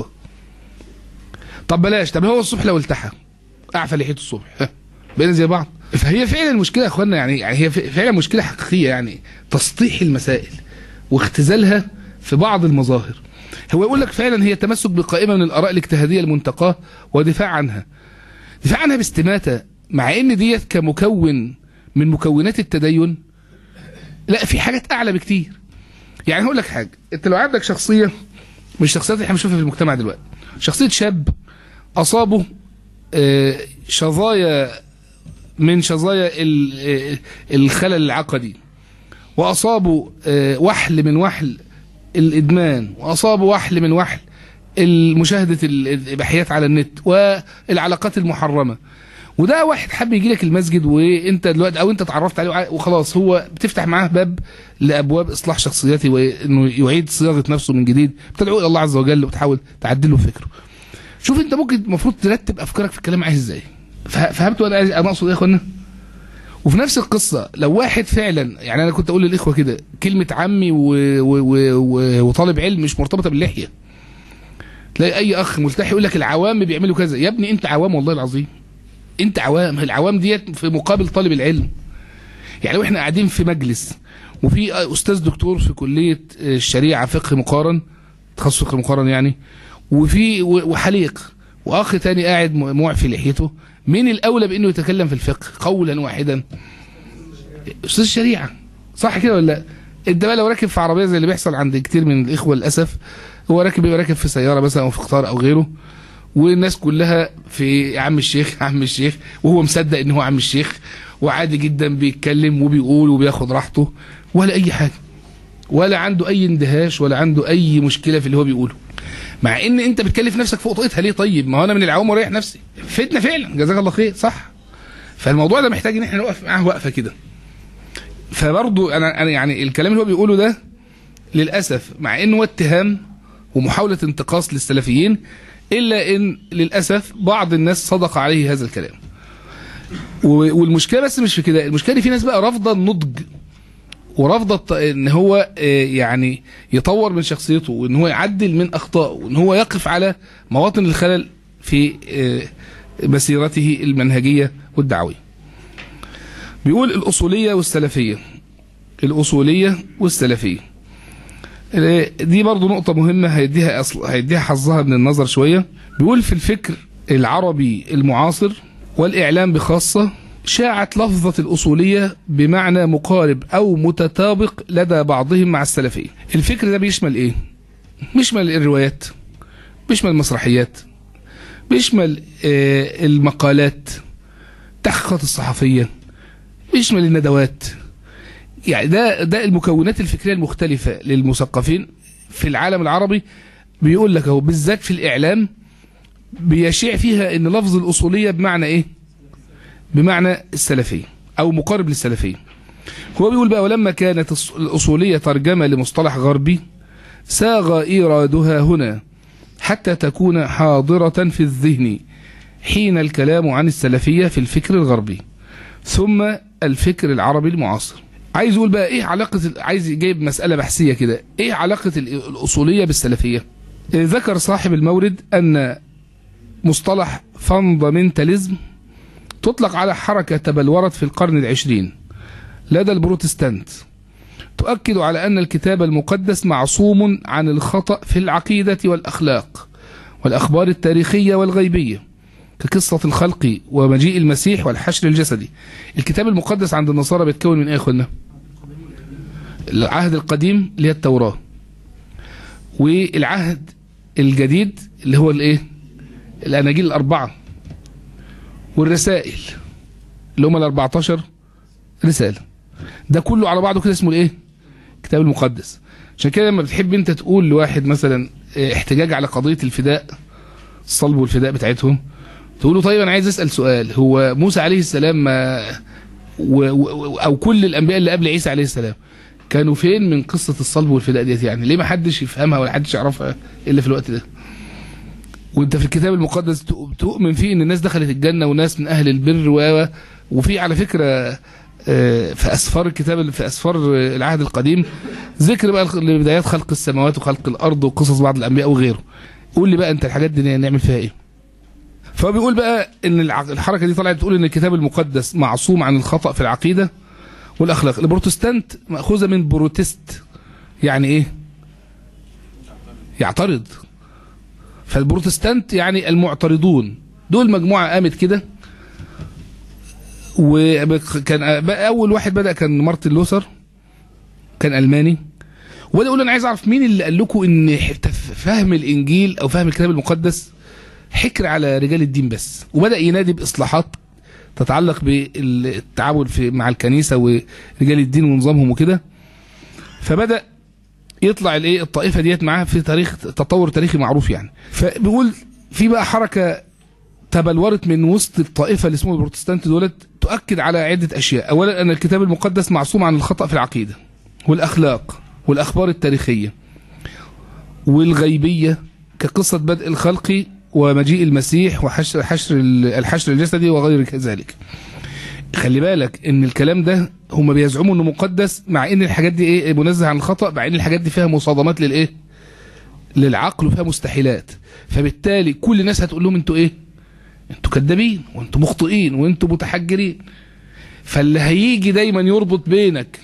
طب بلاش طب هو الصبح لو التحى اعفى لحيته الصبح ها، بقينا زي بعض فهي فعلا المشكله يا اخوانا يعني يعني هي فعلا مشكله حقيقيه يعني تسطيح المسائل واختزالها في بعض المظاهر هو يقول لك فعلا هي تمسك بقائمه من الاراء الاجتهاديه المنتقاه ودفاع عنها دفاع عنها باستماته مع ان ديت كمكون من مكونات التدين لا في حاجات اعلى بكتير يعني هقول لك حاجه انت لو عندك شخصيه من الشخصيات اللي احنا بنشوفها في المجتمع دلوقتي شخصيه شاب اصابه آه، شظايا من شظايا ال- آه، الخلل العقدي واصابه آه، وحل من وحل الادمان واصابه وحل من وحل المشاهده ال- الاباحيات على النت والعلاقات المحرمه وده واحد حب يجي لك المسجد وانت دلوقتي او انت اتعرفت عليه وع- وخلاص هو بتفتح معاه باب لابواب اصلاح شخصيته وانه يعيد صياغه نفسه من جديد بتدعو الى الله عز وجل وتحاول تعدل له فكره شوف انت ممكن المفروض ترتب افكارك في الكلام عايز ازاي فه- فهمت انا عايز- انا اقصد ايه يا اخوانا وفي نفس القصه لو واحد فعلا يعني انا كنت اقول للاخوه كده كلمه عمي و... و... و... و... وطالب علم مش مرتبطه باللحيه تلاقي اي اخ ملتحي يقول لك العوام بيعملوا كذا يا ابني انت عوام والله العظيم انت عوام العوام ديت في مقابل طالب العلم يعني لو احنا قاعدين في مجلس وفي استاذ دكتور في كليه الشريعه فقه مقارن تخصص فقه مقارن يعني وفي و- وحليق واخ تاني قاعد م- معفي لحيته مين الاولى بانه يتكلم في الفقه قولا واحدا استاذ الشريعه صح كده ولا لا انت بقى لو راكب في عربيه زي اللي بيحصل عند كتير من الاخوه للاسف هو راكب بيبقى راكب في سياره مثلا او في قطار او غيره والناس كلها في عم الشيخ عم الشيخ وهو مصدق ان هو عم الشيخ وعادي جدا بيتكلم وبيقول وبياخد راحته ولا اي حاجه ولا عنده اي اندهاش ولا عنده اي مشكله في اللي هو بيقوله مع ان انت بتكلف نفسك فوق طاقتها ليه طيب ما هو انا من العوام وريح نفسي فتنه فعلا جزاك الله خير صح فالموضوع ده محتاج ان احنا نقف معاه وقفه كده فبرضه انا انا يعني الكلام اللي هو بيقوله ده للاسف مع انه هو اتهام ومحاوله انتقاص للسلفيين الا ان للاسف بعض الناس صدق عليه هذا الكلام و- والمشكله بس مش في كده المشكله إن في ناس بقى رافضه النضج ورافضه الط- ان هو آه، يعني يطور من شخصيته وان هو يعدل من اخطائه وان هو يقف على مواطن الخلل في آه، مسيرته المنهجيه والدعويه بيقول الاصوليه والسلفيه الاصوليه والسلفيه آه، دي برضو نقطة مهمة هيديها أصل هيديها حظها من النظر شوية بيقول في الفكر العربي المعاصر والإعلام بخاصة شاعت لفظة الأصولية بمعنى مقارب أو متطابق لدى بعضهم مع السلفية الفكر ده بيشمل إيه؟ بيشمل الروايات بيشمل المسرحيات بيشمل آه، المقالات التحقيقات الصحفية بيشمل الندوات يعني ده ده المكونات الفكرية المختلفة للمثقفين في العالم العربي بيقول لك اهو بالذات في الإعلام بيشيع فيها ان لفظ الأصولية بمعنى ايه بمعنى السلفية او مقارب للسلفية هو بيقول بقى ولما كانت الص- الأصولية ترجمة لمصطلح غربي ساغ إيرادها هنا حتى تكون حاضرة في الذهن حين الكلام عن السلفية في الفكر الغربي ثم الفكر العربي المعاصر عايز يقول بقى ايه علاقة ال- عايز يجيب مسألة بحثية كده ايه علاقة ال- الأصولية بالسلفية إيه ذكر صاحب المورد أن مصطلح فاندامنتاليزم تطلق على حركة تبلورت في القرن العشرين لدى البروتستانت تؤكد على أن الكتاب المقدس معصوم عن الخطأ في العقيدة والأخلاق والأخبار التاريخية والغيبية كقصة الخلق ومجيء المسيح والحشر الجسدي الكتاب المقدس عند النصارى بيتكون من ايه يا اخوانا العهد القديم اللي هي التوراة والعهد الجديد اللي هو الايه الاناجيل الاربعة والرسائل اللي هم ال 14 رسالة ده كله على بعضه كده اسمه الايه الكتاب المقدس عشان كده لما بتحب انت تقول لواحد مثلا اه، احتجاج على قضية الفداء الصلب والفداء بتاعتهم تقول له طيب انا عايز اسال سؤال هو موسى عليه السلام ما و و او كل الانبياء اللي قبل عيسى عليه السلام كانوا فين من قصه الصلب والفداء ديت يعني ليه ما حدش يفهمها ولا حدش يعرفها الا في الوقت ده وانت في الكتاب المقدس تؤ- تؤمن فيه ان الناس دخلت الجنه وناس من اهل البر و وفي على فكره آه، في اسفار الكتاب في اسفار آه، العهد القديم ذكر بقى الخ- لبدايات خلق السماوات وخلق الارض وقصص بعض الانبياء وغيره قول لي بقى انت الحاجات دي نعمل فيها ايه فبيقول بقى ان الع- الحركه دي طلعت تقول ان الكتاب المقدس معصوم عن الخطا في العقيده والاخلاق البروتستانت ماخوذه من بروتست يعني ايه يعترض فالبروتستانت يعني المعترضون دول مجموعه قامت كده وكان اول واحد بدا كان مارتن لوثر كان الماني وبدا يقول انا عايز اعرف مين اللي قال لكم ان فهم الانجيل او فهم الكتاب المقدس حكر على رجال الدين بس وبدا ينادي باصلاحات تتعلق بالتعامل في مع الكنيسه ورجال الدين ونظامهم وكده فبدا يطلع الايه الطائفه ديت معاها في تاريخ تطور تاريخي معروف يعني فبيقول في بقى حركه تبلورت من وسط الطائفه اللي اسمهم البروتستانت دولت تؤكد على عده اشياء اولا ان الكتاب المقدس معصوم عن الخطا في العقيده والاخلاق والاخبار التاريخيه والغيبيه كقصه بدء الخلق ومجيء المسيح وحشر حشر الحشر الجسدي وغير كذلك خلي بالك ان الكلام ده هم بيزعموا انه مقدس مع ان الحاجات دي ايه منزه عن الخطا مع ان الحاجات دي فيها مصادمات للايه للعقل وفيها مستحيلات فبالتالي كل الناس هتقول لهم انتوا ايه انتوا كذابين وانتوا مخطئين وانتوا متحجرين فاللي هيجي دايما يربط بينك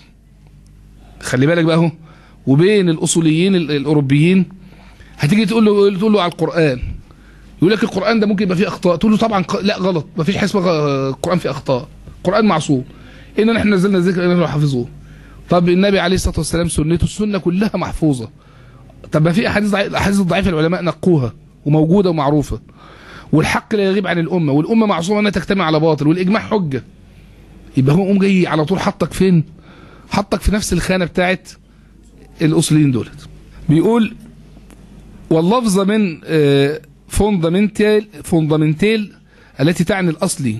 خلي بالك بقى اهو وبين الاصوليين ال- الاوروبيين هتيجي تقول له تقول له على القران يقول لك القران ده ممكن يبقى فيه اخطاء تقول له طبعا ق- لا غلط ما فيش حاجه اسمها غ- القران فيه اخطاء القران معصوم ان نحن نزلنا الذكر اننا حافظوه طب النبي عليه الصلاه والسلام سنته السنه كلها محفوظه طب ما في احاديث ضعي- الاحاديث الضعيفه العلماء نقوها وموجوده ومعروفه والحق لا يغيب عن الامه والامه معصومه انها تجتمع على باطل والاجماع حجه يبقى هو قوم جاي على طول حطك فين حطك في نفس الخانه بتاعت الاصوليين دولت بيقول واللفظ من فوندامنتال فوندامنتال التي تعني الاصلي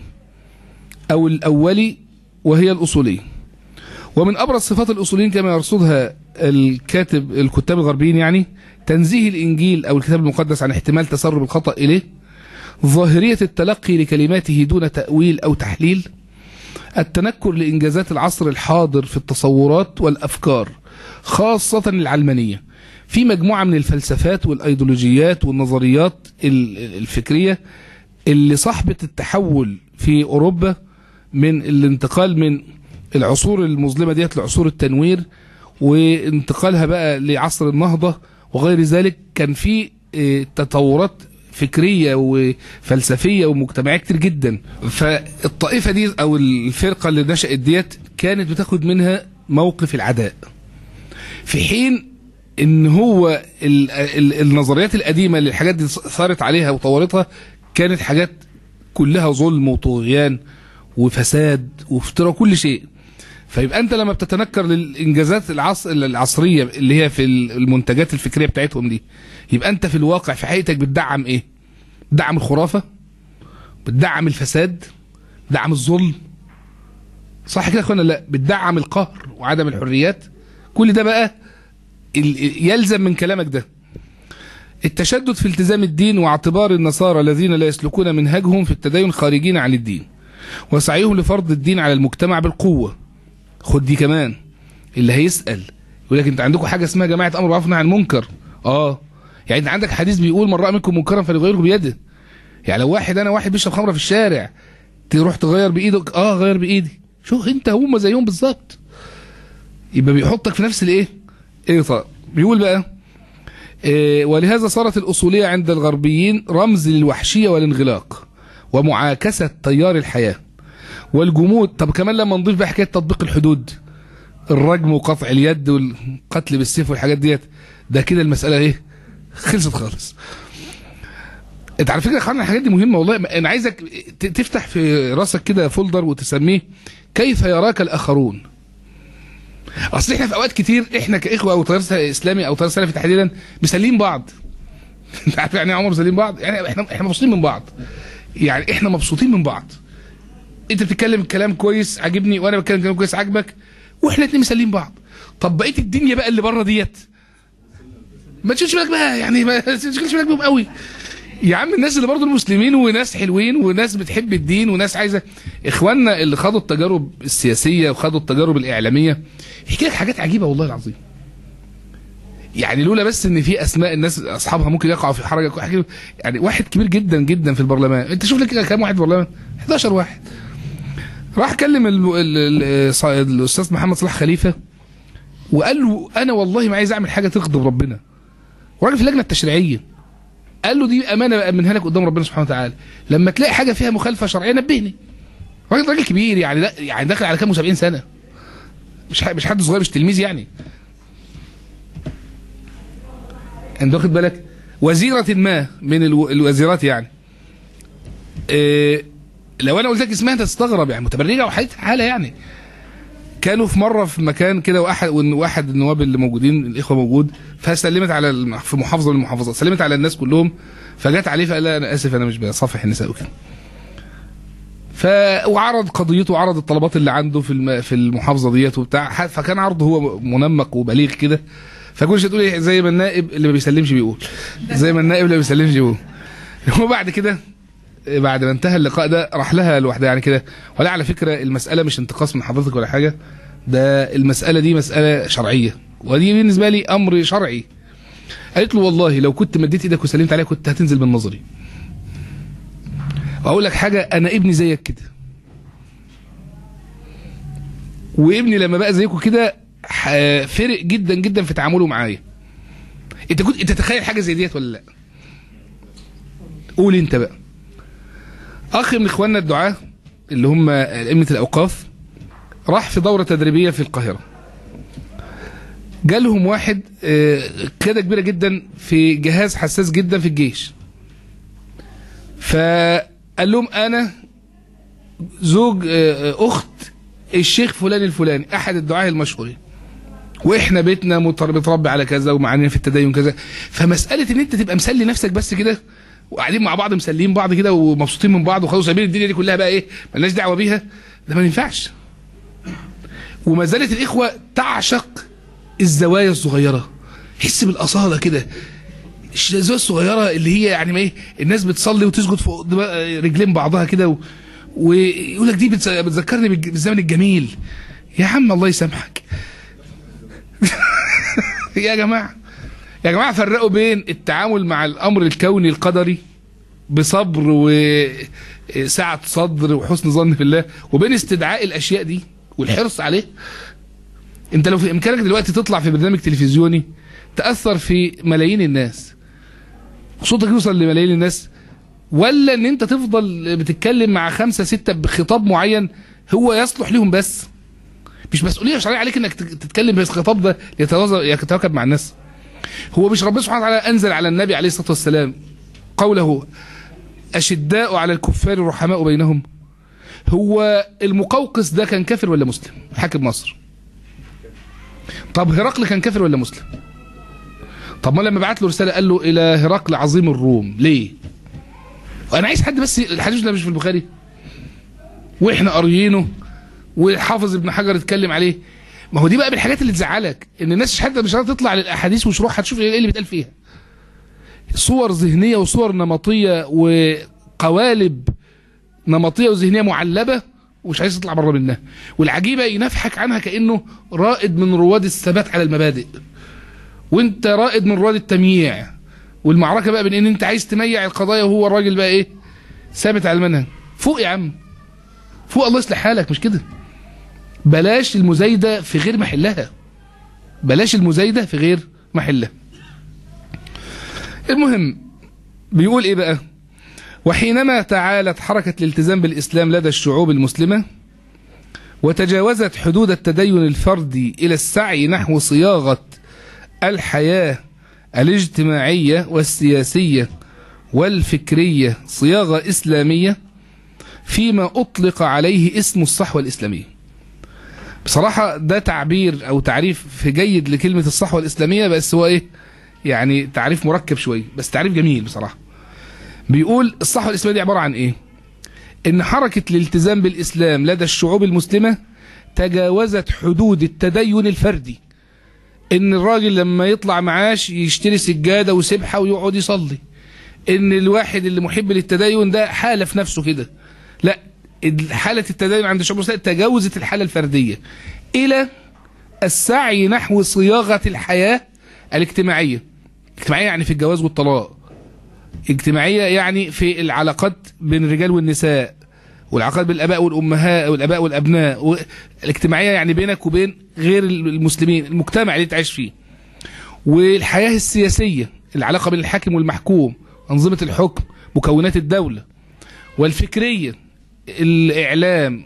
او الاولي وهي الاصولي ومن ابرز صفات الاصوليين كما يرصدها الكاتب الكتاب الغربيين يعني تنزيه الانجيل او الكتاب المقدس عن احتمال تسرب الخطا اليه ظاهريه التلقي لكلماته دون تاويل او تحليل التنكر لانجازات العصر الحاضر في التصورات والافكار خاصه العلمانيه في مجموعه من الفلسفات والايديولوجيات والنظريات ال- الفكريه اللي صاحبه التحول في اوروبا من الانتقال من العصور المظلمه ديت لعصور التنوير وانتقالها بقى لعصر النهضه وغير ذلك كان في اه، تطورات فكريه وفلسفيه ومجتمعيه كتير جدا فالطائفه دي او الفرقه اللي نشأت ديت كانت بتاخد منها موقف العداء في حين ان هو ال ال النظريات القديمه اللي الحاجات دي صارت عليها وطورتها كانت حاجات كلها ظلم وطغيان وفساد وافتراء كل شيء فيبقى انت لما بتتنكر للانجازات العصر العصريه اللي هي في المنتجات الفكريه بتاعتهم دي يبقى انت في الواقع في حقيقتك بتدعم ايه بتدعم الخرافه بتدعم الفساد بتدعم الظلم صح كده يا اخوانا لا بتدعم القهر وعدم الحريات كل ده بقى ال- يلزم من كلامك ده التشدد في التزام الدين واعتبار النصارى الذين لا يسلكون منهجهم في التدين خارجين عن الدين وسعيهم لفرض الدين على المجتمع بالقوة خد دي كمان اللي هيسأل يقول لك انت عندكم حاجة اسمها جماعة امر بالمعروف والنهي عن المنكر اه يعني انت عندك حديث بيقول من رأى منكم منكرا فليغيره بيده يعني لو واحد انا واحد بيشرب خمرة في الشارع تروح تغير بايدك اه غير بايدي شوف انت هم زيهم بالظبط يبقى بيحطك في نفس الايه ايه طيب بيقول بقى إيه ولهذا صارت الأصولية عند الغربيين رمز للوحشية والانغلاق ومعاكسة تيار الحياة والجمود طب كمان لما نضيف بقى حكاية تطبيق الحدود الرجم وقطع اليد والقتل بالسيف والحاجات ديت ده كده المسألة ايه خلصت خالص انت على فكرة يا اخوانا الحاجات دي مهمة والله انا عايزك ت- تفتح في راسك كده فولدر وتسميه كيف يراك الآخرون اصل احنا في اوقات كتير احنا كاخوه او تيار اسلامي او تيار سلفي تحديدا مسلين بعض انت عارف يعني ايه عمر مسلين بعض يعني احنا احنا مبسوطين من بعض يعني احنا مبسوطين من بعض انت بتتكلم كلام كويس عاجبني وانا بتكلم كلام كويس عاجبك واحنا الاتنين مسلين بعض طب بقيه الدنيا بقى اللي بره ديت ما تشغلش بالك بقى يعني ما تشغلش بالك بيهم قوي يا عم الناس اللي برضه المسلمين وناس حلوين وناس بتحب الدين وناس عايزه اخواننا اللي خدوا التجارب السياسيه وخدوا التجارب الاعلاميه يحكي لك حاجات عجيبه والله العظيم يعني لولا بس ان في اسماء الناس اصحابها ممكن يقعوا في حرج يحكي له- يعني واحد كبير جدا جدا في البرلمان انت شوف لك كده كام واحد في البرلمان 11 واحد راح كلم ال- ال- ال- ص- الاستاذ محمد صلاح خليفه وقال له انا والله ما عايز اعمل حاجه تغضب ربنا وراجل في اللجنه التشريعيه قال له دي امانه بامنها لك قدام ربنا سبحانه وتعالى لما تلاقي حاجه فيها مخالفه شرعيه نبهني راجل راجل كبير يعني لا يعني داخل على كام 70 سنه مش ح- مش حد صغير مش تلميذ يعني انت واخد بالك وزيرة ما من الو... الوزيرات يعني إيه لو انا قلت لك اسمها انت تستغرب يعني متبرجه وحالتها حاله يعني كانوا في مره في مكان كده واحد وان واحد النواب اللي موجودين الاخوه موجود فسلمت على الم- في محافظه من المحافظات سلمت على الناس كلهم فجت عليه فقال لها انا اسف انا مش بصافح النساء وكده ف وعرض قضيته وعرض الطلبات اللي عنده في الم... في المحافظه ديت وبتاع ح- فكان عرضه هو منمق وبليغ كده فكل شويه تقول إيه زي ما النائب اللي ما بيسلمش بيقول زي ما النائب اللي ما بيسلمش بيقول هو بعد كده بعد ما انتهى اللقاء ده راح لها لوحدها يعني كده ولا على فكره المساله مش انتقاص من حضرتك ولا حاجه ده المساله دي مساله شرعيه ودي بالنسبه لي امر شرعي قالت له والله لو كنت مديت ايدك وسلمت عليها كنت هتنزل من نظري واقول لك حاجه انا ابني زيك كده وابني لما بقى زيكم كده ح- فرق جدا جدا في تعامله معايا انت كنت انت تتخيل حاجه زي ديت ولا لا قول انت بقى اخ من اخواننا الدعاه اللي هم ائمه الاوقاف راح في دوره تدريبيه في القاهره جالهم واحد آه، قياده كبيره جدا في جهاز حساس جدا في الجيش فقال لهم انا زوج آه، اخت الشيخ فلان الفلاني احد الدعاه المشهورين واحنا بيتنا متر- متربي على كذا ومعانينا في التدين كذا فمساله ان انت تبقى مسلي نفسك بس كده وقاعدين مع بعض مسليين بعض كده ومبسوطين من بعض وخلاص سايبين الدنيا دي كلها بقى ايه ملناش دعوه بيها ده ما ينفعش وما زالت الاخوه تعشق الزوايا الصغيره حس بالاصاله كده الزاويه الصغيره اللي هي يعني ما ايه الناس بتصلي وتسجد فوق دماغ- رجلين بعضها كده و... ويقول لك دي بتز- بتذكرني بالج- بالزمن الجميل يا عم الله يسامحك يا جماعه يا جماعه فرقوا بين التعامل مع الامر الكوني القدري بصبر وسعه صدر وحسن ظن في الله وبين استدعاء الاشياء دي والحرص عليه انت لو في امكانك دلوقتي تطلع في برنامج تلفزيوني تاثر في ملايين الناس صوتك يوصل لملايين الناس ولا ان انت تفضل بتتكلم مع خمسة ستة بخطاب معين هو يصلح لهم بس مش مسؤوليه شرعيه عليك انك تت- تتكلم بس الخطاب ده يتوازن يتواكب مع الناس هو مش ربنا سبحانه وتعالى انزل على النبي عليه الصلاه والسلام قوله أشداء على الكفار رحماء بينهم هو المقوقس ده كان كافر ولا مسلم حاكم مصر طب هرقل كان كافر ولا مسلم طب ما لما بعت له رسالة قال له إلى هرقل عظيم الروم ليه وأنا عايز حد بس الحديث ده مش في البخاري وإحنا قاريينه وحافظ ابن حجر اتكلم عليه ما هو دي بقى من الحاجات اللي تزعلك ان الناس حتى مش هتطلع للاحاديث وشروحها تشوف ايه اللي بيتقال فيها صور ذهنيه وصور نمطيه وقوالب نمطيه وذهنيه معلبه ومش عايز تطلع بره منها والعجيبه ينفحك عنها كانه رائد من رواد الثبات على المبادئ وانت رائد من رواد التمييع والمعركه بقى بين ان انت عايز تميع القضايا وهو الراجل بقى ايه ثابت على المنهج فوق يا عم فوق الله يصلح حالك مش كده بلاش المزايده في غير محلها بلاش المزايده في غير محلها المهم بيقول ايه بقى وحينما تعالت حركة الالتزام بالإسلام لدى الشعوب المسلمة وتجاوزت حدود التدين الفردي إلى السعي نحو صياغة الحياة الاجتماعية والسياسية والفكرية صياغة إسلامية فيما أطلق عليه اسم الصحوة الإسلامية بصراحة ده تعبير أو تعريف في جيد لكلمة الصحوة الإسلامية بس هو إيه يعني تعريف مركب شوية بس تعريف جميل بصراحة بيقول الصحوة الإسلامية دي عبارة عن إيه إن حركة الالتزام بالإسلام لدى الشعوب المسلمة تجاوزت حدود التدين الفردي إن الراجل لما يطلع معاش يشتري سجادة وسبحة ويقعد يصلي إن الواحد اللي محب للتدين ده حالة في نفسه كده لا حالة التدين عند الشعوب المسلمة تجاوزت الحالة الفردية إلى السعي نحو صياغة الحياة الاجتماعية اجتماعية يعني في الجواز والطلاق اجتماعية يعني في العلاقات بين الرجال والنساء والعلاقات بين الاباء والامهات والاباء والابناء الاجتماعية يعني بينك وبين غير المسلمين المجتمع اللي انت عايش فيه والحياة السياسية العلاقة بين الحاكم والمحكوم أنظمة الحكم مكونات الدولة والفكرية الإعلام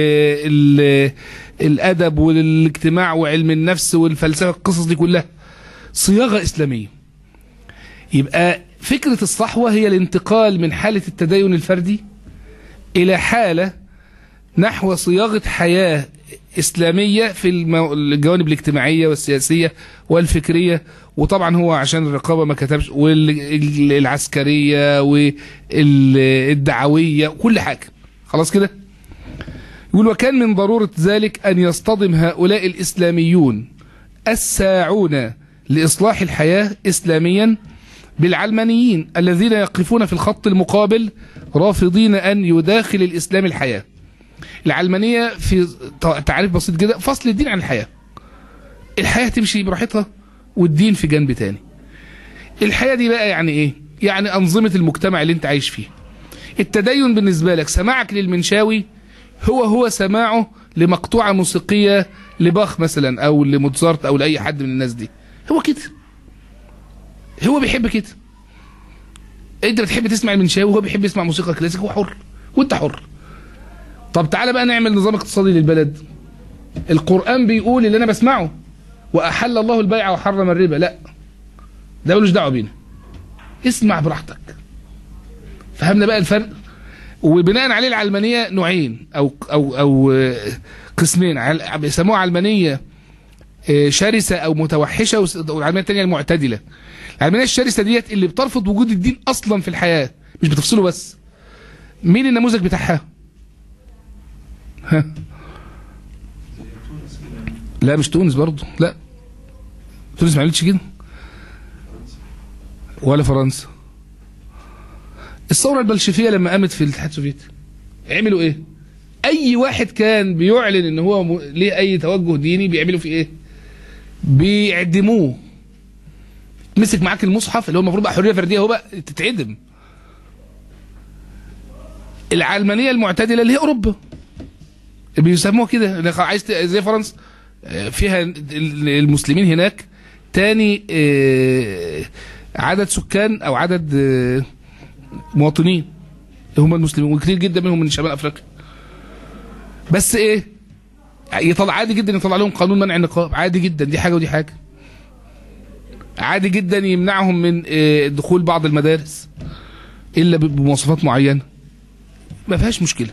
والأدب والاجتماع وعلم النفس والفلسفة القصص دي كلها صياغة إسلامية يبقى فكرة الصحوة هي الانتقال من حالة التدين الفردي إلى حالة نحو صياغة حياة إسلامية في المو... الجوانب الاجتماعية والسياسية والفكرية وطبعا هو عشان الرقابة ما كتبش والعسكرية والدعوية وكل حاجة خلاص كده يقول وكان من ضرورة ذلك أن يصطدم هؤلاء الإسلاميون الساعون لإصلاح الحياة إسلاميا بالعلمانيين الذين يقفون في الخط المقابل رافضين أن يداخل الإسلام الحياة العلمانية في تعريف بسيط جدا فصل الدين عن الحياة الحياة تمشي براحتها والدين في جنب تاني الحياة دي بقى يعني ايه يعني أنظمة المجتمع اللي انت عايش فيه التدين بالنسبة لك سماعك للمنشاوي هو هو سماعه لمقطوعة موسيقية لباخ مثلا أو لموتزارت أو لأي حد من الناس دي هو كده هو بيحب كده انت بتحب تسمع المنشاوي وهو بيحب يسمع موسيقى كلاسيك هو حر وانت حر طب تعالى بقى نعمل نظام اقتصادي للبلد القرآن بيقول اللي انا بسمعه واحل الله البيع وحرم الربا لا ده ملوش دعوه بينا اسمع براحتك فهمنا بقى الفرق وبناء عليه العلمانيه نوعين او او او قسمين بيسموها علمانيه شرسه او متوحشه والعلمانيه الثانيه المعتدله العلمانيه الشرسه ديت اللي بترفض وجود الدين اصلا في الحياه مش بتفصله بس مين النموذج بتاعها ها لا مش تونس برضه لا تونس ما عملتش كده ولا فرنسا الثوره البلشفيه لما قامت في الاتحاد السوفيتي عملوا ايه اي واحد كان بيعلن ان هو م... ليه اي توجه ديني بيعملوا فيه ايه بيعدموه مسك معاك المصحف اللي هو المفروض بقى حريه فرديه هو بقى تتعدم العلمانيه المعتدله اللي هي اوروبا بيسموها كده عايز زي فرنسا فيها المسلمين هناك تاني عدد سكان او عدد مواطنين هم المسلمين وكثير جدا منهم من شمال افريقيا بس ايه يطلع عادي جدا يطلع لهم قانون منع النقاب عادي جدا دي حاجه ودي حاجه عادي جدا يمنعهم من دخول بعض المدارس الا ب- بمواصفات معينه ما فيهاش مشكله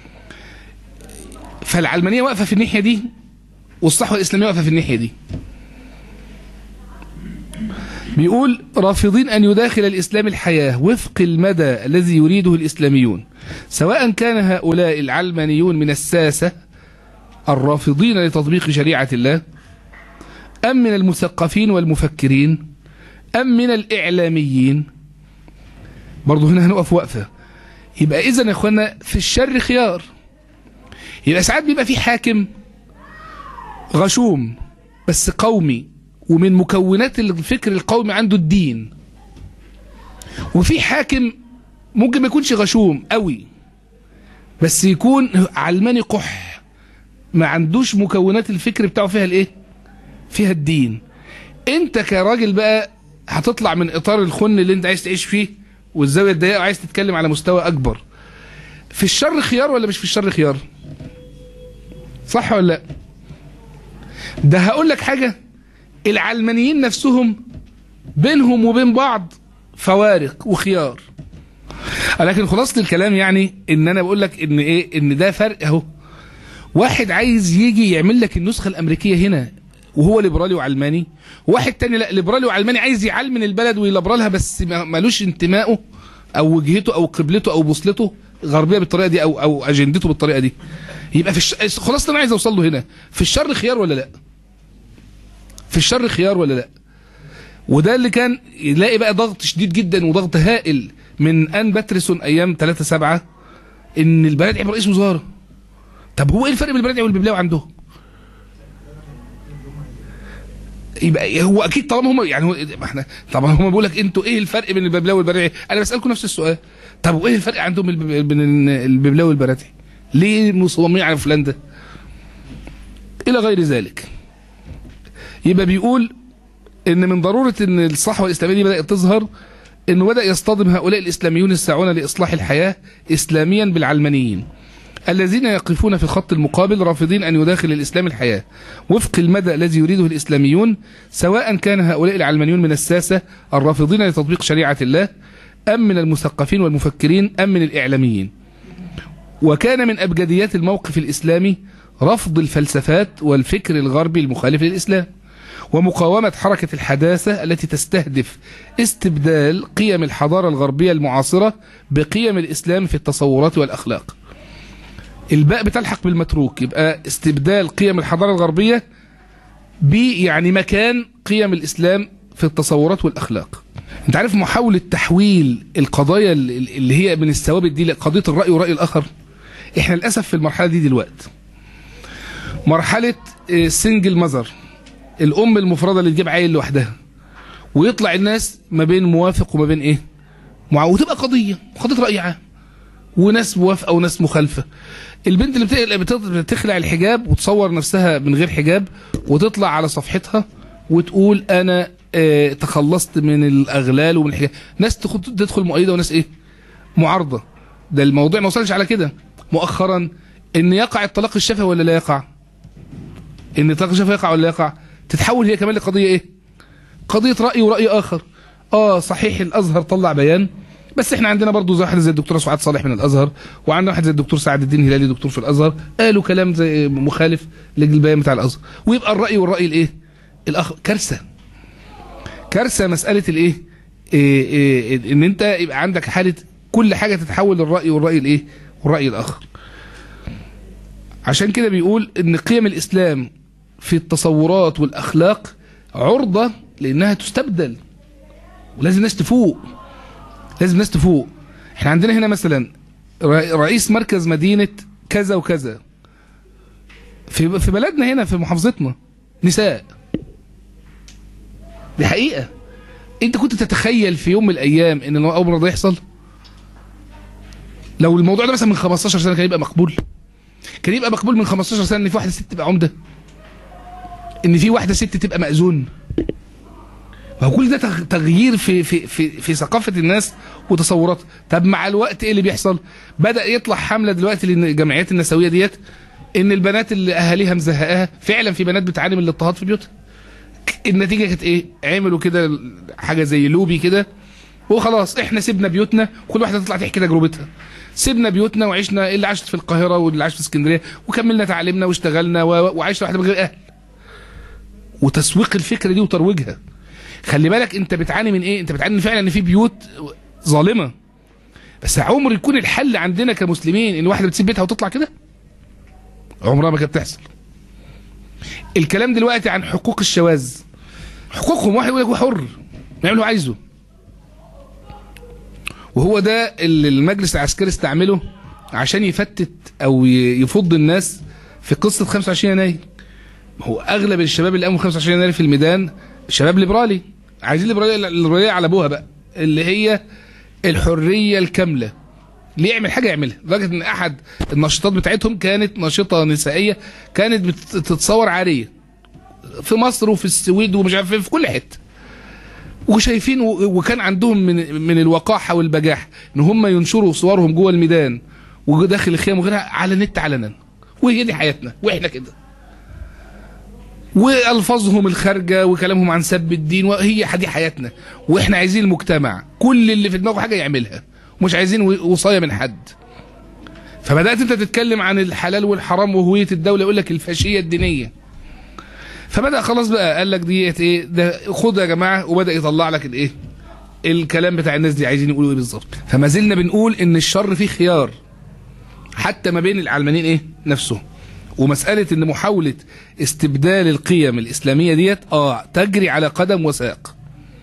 فالعلمانيه واقفه في الناحيه دي والصحوه الاسلاميه واقفه في الناحيه دي بيقول رافضين أن يداخل الإسلام الحياة وفق المدى الذي يريده الإسلاميون سواء كان هؤلاء العلمانيون من الساسة الرافضين لتطبيق شريعة الله أم من المثقفين والمفكرين أم من الإعلاميين برضو هنا هنقف وقفة يبقى إذا يا إخوانا في الشر خيار يبقى ساعات بيبقى في حاكم غشوم بس قومي ومن مكونات الفكر القومي عنده الدين وفي حاكم ممكن ما يكونش غشوم قوي بس يكون علماني قح ما عندوش مكونات الفكر بتاعه فيها الايه فيها الدين انت كراجل بقى هتطلع من اطار الخن اللي انت عايز تعيش فيه والزاويه الضيقه وعايز تتكلم على مستوى اكبر في الشر خيار ولا مش في الشر خيار صح ولا لا ده هقول لك حاجه العلمانيين نفسهم بينهم وبين بعض فوارق وخيار لكن خلاصة الكلام يعني ان انا بقول لك ان ايه ان ده فرق اهو واحد عايز يجي يعمل لك النسخة الامريكية هنا وهو ليبرالي وعلماني واحد تاني لا ليبرالي وعلماني عايز يعلمن البلد ويلبرالها بس ما- مالوش انتمائه او وجهته او قبلته او بوصلته غربيه بالطريقه دي او او اجندته بالطريقه دي يبقى في الش... خلاص انا عايز اوصل له هنا في الشر خيار ولا لا في الشر خيار ولا لا وده اللي كان يلاقي بقى ضغط شديد جدا وضغط هائل من ان باتريسون ايام 3 7 ان البلد يبقى رئيس وزاره طب هو ايه الفرق بين البلد والببلاوي عندهم يبقى هو اكيد طالما هم يعني هو ما احنا طبعا هم بيقول لك انتوا ايه الفرق بين الببلاوي والبرادعي انا بسالكم نفس السؤال طب وايه الفرق عندهم الب- بين الببلاوي والبرادعي ليه مصممين على فلان ده الى غير ذلك يبقى بيقول ان من ضروره ان الصحوه الاسلاميه دي بدات تظهر انه بدا يصطدم هؤلاء الاسلاميون الساعون لاصلاح الحياه اسلاميا بالعلمانيين الذين يقفون في الخط المقابل رافضين ان يداخل الاسلام الحياه وفق المدى الذي يريده الاسلاميون سواء كان هؤلاء العلمانيون من الساسه الرافضين لتطبيق شريعه الله ام من المثقفين والمفكرين ام من الاعلاميين وكان من ابجديات الموقف الاسلامي رفض الفلسفات والفكر الغربي المخالف للاسلام ومقاومة حركة الحداثة التي تستهدف استبدال قيم الحضارة الغربية المعاصرة بقيم الإسلام في التصورات والأخلاق الباء بتلحق بالمتروك يبقى استبدال قيم الحضارة الغربية ب يعني مكان قيم الإسلام في التصورات والأخلاق انت عارف محاولة تحويل القضايا اللي هي من الثوابت دي لقضية الرأي والرأي الآخر احنا للأسف في المرحلة دي دلوقتي مرحلة سنجل مذر الام المفرده اللي تجيب عيل لوحدها ويطلع الناس ما بين موافق وما بين ايه مع وتبقى قضيه قضيه راي عام وناس موافقه وناس مخالفه البنت اللي بتقلق- بت- بتخلع الحجاب وتصور نفسها من غير حجاب وتطلع على صفحتها وتقول انا آه تخلصت من الاغلال ومن الحجاب ناس تخ- تدخل مؤيده وناس ايه معارضه ده الموضوع ما وصلش على كده مؤخرا ان يقع الطلاق الشفهي ولا لا يقع ان الطلاق الشفهي يقع ولا لا يقع تتحول هي كمان لقضيه ايه قضيه راي وراي اخر اه صحيح الازهر طلع بيان بس احنا عندنا برضو زي واحد زي الدكتوره سعاد صالح من الازهر وعندنا واحد زي الدكتور سعد الدين هلالي دكتور في الازهر قالوا كلام زي مخالف للبيان بتاع الازهر ويبقى الراي والراي الايه الاخ كارثه كارثه مساله الايه إيه إيه ان انت يبقى عندك حاله كل حاجه تتحول للراي والراي الايه والراي الاخر عشان كده بيقول ان قيم الاسلام في التصورات والاخلاق عرضه لانها تستبدل ولازم الناس تفوق لازم الناس تفوق احنا عندنا هنا مثلا ر- رئيس مركز مدينه كذا وكذا في في بلدنا هنا في محافظتنا نساء دي حقيقه انت كنت تتخيل في يوم من الايام ان الامر ده يحصل لو الموضوع ده مثلا من 15 سنه كان يبقى مقبول كان يبقى مقبول من 15 سنه ان في واحده ست تبقى عمده ان في واحده ست تبقى مأذون ما هو كل ده تغ- تغيير في في في في ثقافه الناس وتصورات طب مع الوقت ايه اللي بيحصل بدا يطلع حمله دلوقتي للجمعيات النسويه ديت ان البنات اللي اهاليها مزهقاها فعلا في بنات بتعاني من الاضطهاد في بيوتها ك- النتيجه كانت ايه عملوا كده حاجه زي لوبي كده وخلاص احنا سيبنا بيوتنا كل واحده تطلع تحكي تجربتها سيبنا بيوتنا وعشنا اللي عاشت في القاهره واللي عاش في اسكندريه وكملنا تعليمنا واشتغلنا و- وعشنا واحده من غير اهل وتسويق الفكره دي وترويجها خلي بالك انت بتعاني من ايه انت بتعاني فعلا ان في بيوت ظالمه بس عمر يكون الحل عندنا كمسلمين ان واحده بتسيب بيتها وتطلع كده عمرها ما كانت بتحصل الكلام دلوقتي عن حقوق الشواذ حقوقهم واحد يقول لك هو حر يعمل اللي هو عايزه وهو ده اللي المجلس العسكري استعمله عشان يفتت او ي- يفض الناس في قصه 25 يناير هو اغلب الشباب اللي قاموا 25 يناير في الميدان شباب ليبرالي عايزين ليبراليه الليبراليه على ابوها بقى اللي هي الحريه الكامله اللي يعمل حاجه يعملها لدرجه ان احد النشاطات بتاعتهم كانت نشطه نسائيه كانت بتتصور عاريه في مصر وفي السويد ومش عارف فين، في كل حته وشايفين و- وكان عندهم من من الوقاحه والبجاحه ان هم ينشروا صورهم جوه الميدان وداخل الخيام وغيرها على النت علنا وهي دي حياتنا واحنا كده والفاظهم الخارجه وكلامهم عن سب الدين وهي دي حياتنا واحنا عايزين المجتمع كل اللي في دماغه حاجه يعملها ومش عايزين و- وصايه من حد فبدات انت تتكلم عن الحلال والحرام وهويه الدوله يقول لك الفاشيه الدينيه فبدا خلاص بقى قال لك ديت ايه ده خد يا جماعه وبدا يطلع لك الايه الكلام بتاع الناس دي عايزين يقولوا ايه بالظبط فما زلنا بنقول ان الشر فيه خيار حتى ما بين العلمانيين ايه نفسهم ومساله ان محاوله استبدال القيم الاسلاميه ديت اه تجري على قدم وساق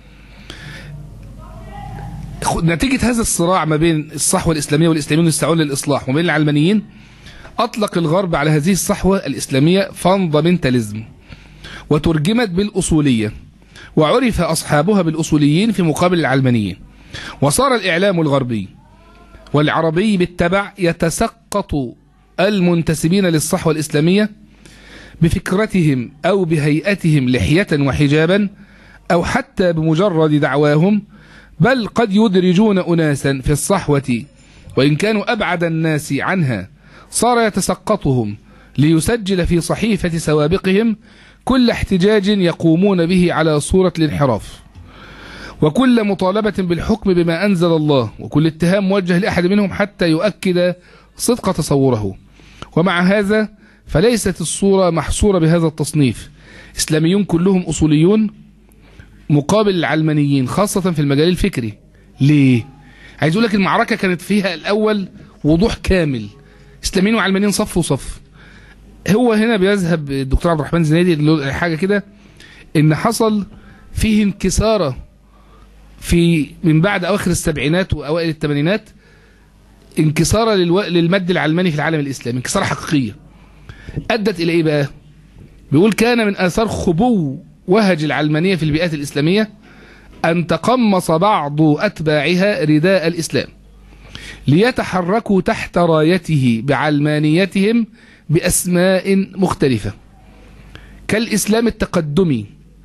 خ- نتيجه هذا الصراع ما بين الصحوه الاسلاميه والاسلاميين يسعون للاصلاح وما بين العلمانيين اطلق الغرب على هذه الصحوه الاسلاميه فاندامنتاليزم وترجمت بالأصولية وعرف أصحابها بالأصوليين في مقابل العلمانيين وصار الإعلام الغربي والعربي بالتبع يتسقط المنتسبين للصحوة الإسلامية بفكرتهم أو بهيئتهم لحية وحجابا أو حتى بمجرد دعواهم بل قد يدرجون أناسا في الصحوة وإن كانوا أبعد الناس عنها صار يتسقطهم ليسجل في صحيفة سوابقهم كل احتجاج يقومون به على صورة الانحراف وكل مطالبة بالحكم بما أنزل الله وكل اتهام موجه لأحد منهم حتى يؤكد صدق تصوره ومع هذا فليست الصورة محصورة بهذا التصنيف إسلاميون كلهم أصوليون مقابل العلمانيين خاصة في المجال الفكري ليه؟ عايز أقول لك المعركة كانت فيها الأول وضوح كامل إسلاميين وعلمانيين صف وصف هو هنا بيذهب الدكتور عبد الرحمن زنيدي له حاجه كده ان حصل فيه انكساره في من بعد اواخر السبعينات واوائل الثمانينات انكساره للو... للمد العلماني في العالم الاسلامي انكساره حقيقيه ادت الى ايه بقى بيقول كان من اثار خبو وهج العلمانيه في البيئات الاسلاميه ان تقمص بعض اتباعها رداء الاسلام ليتحركوا تحت رايته بعلمانيتهم بأسماء مختلفة كالإسلام التقدمي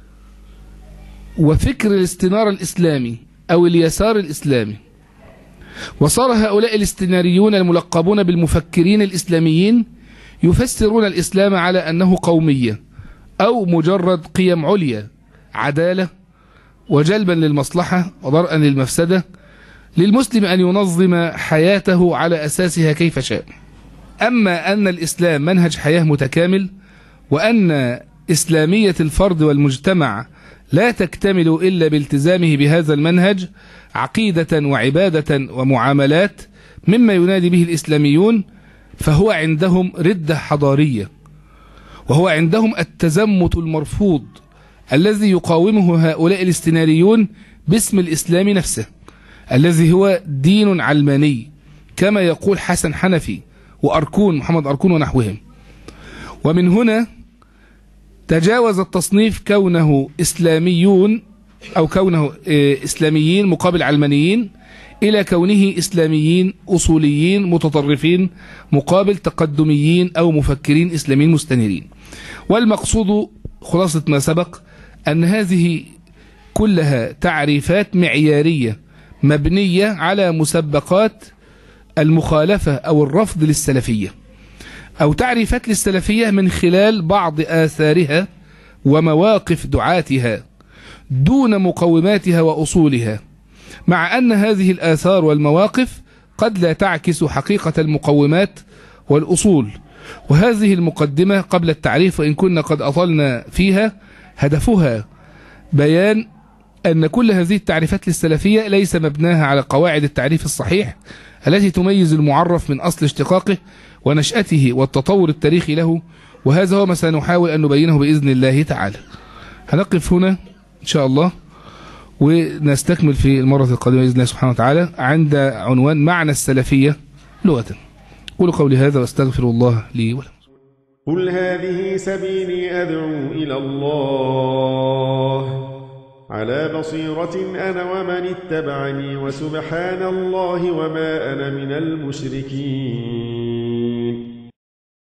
وفكر الاستنارة الإسلامي أو اليسار الإسلامي وصار هؤلاء الاستناريون الملقبون بالمفكرين الإسلاميين يفسرون الإسلام على أنه قومية أو مجرد قيم عليا عدالة وجلبا للمصلحة وضرءا للمفسدة للمسلم أن ينظم حياته على أساسها كيف شاء أما أن الإسلام منهج حياة متكامل وأن إسلامية الفرد والمجتمع لا تكتمل إلا بالتزامه بهذا المنهج عقيدة وعبادة ومعاملات مما ينادي به الإسلاميون فهو عندهم ردة حضارية وهو عندهم التزمت المرفوض الذي يقاومه هؤلاء الاستناريون باسم الإسلام نفسه الذي هو دين علماني كما يقول حسن حنفي وأركون محمد أركون ونحوهم ومن هنا تجاوز التصنيف كونه إسلاميون أو كونه إسلاميين مقابل علمانيين إلى كونه إسلاميين أصوليين متطرفين مقابل تقدميين أو مفكرين إسلاميين مستنيرين والمقصود خلاصة ما سبق أن هذه كلها تعريفات معيارية مبنية على مسبقات المخالفة أو الرفض للسلفية أو تعريفات للسلفية من خلال بعض آثارها ومواقف دعاتها دون مقوماتها وأصولها مع أن هذه الآثار والمواقف قد لا تعكس حقيقة المقومات والأصول وهذه المقدمة قبل التعريف وإن كنا قد أطلنا فيها هدفها بيان أن كل هذه التعريفات للسلفية ليس مبناها على قواعد التعريف الصحيح التي تميز المعرف من أصل اشتقاقه ونشأته والتطور التاريخي له وهذا هو ما سنحاول أن نبينه بإذن الله تعالى هنقف هنا إن شاء الله ونستكمل في المرة القادمة بإذن الله سبحانه وتعالى عند عنوان معنى السلفية لغة قولوا قولي هذا واستغفر الله لي ولكم قل هذه سبيلي أدعو إلى الله على بصيرة أنا ومن اتبعني وسبحان الله وما أنا من المشركين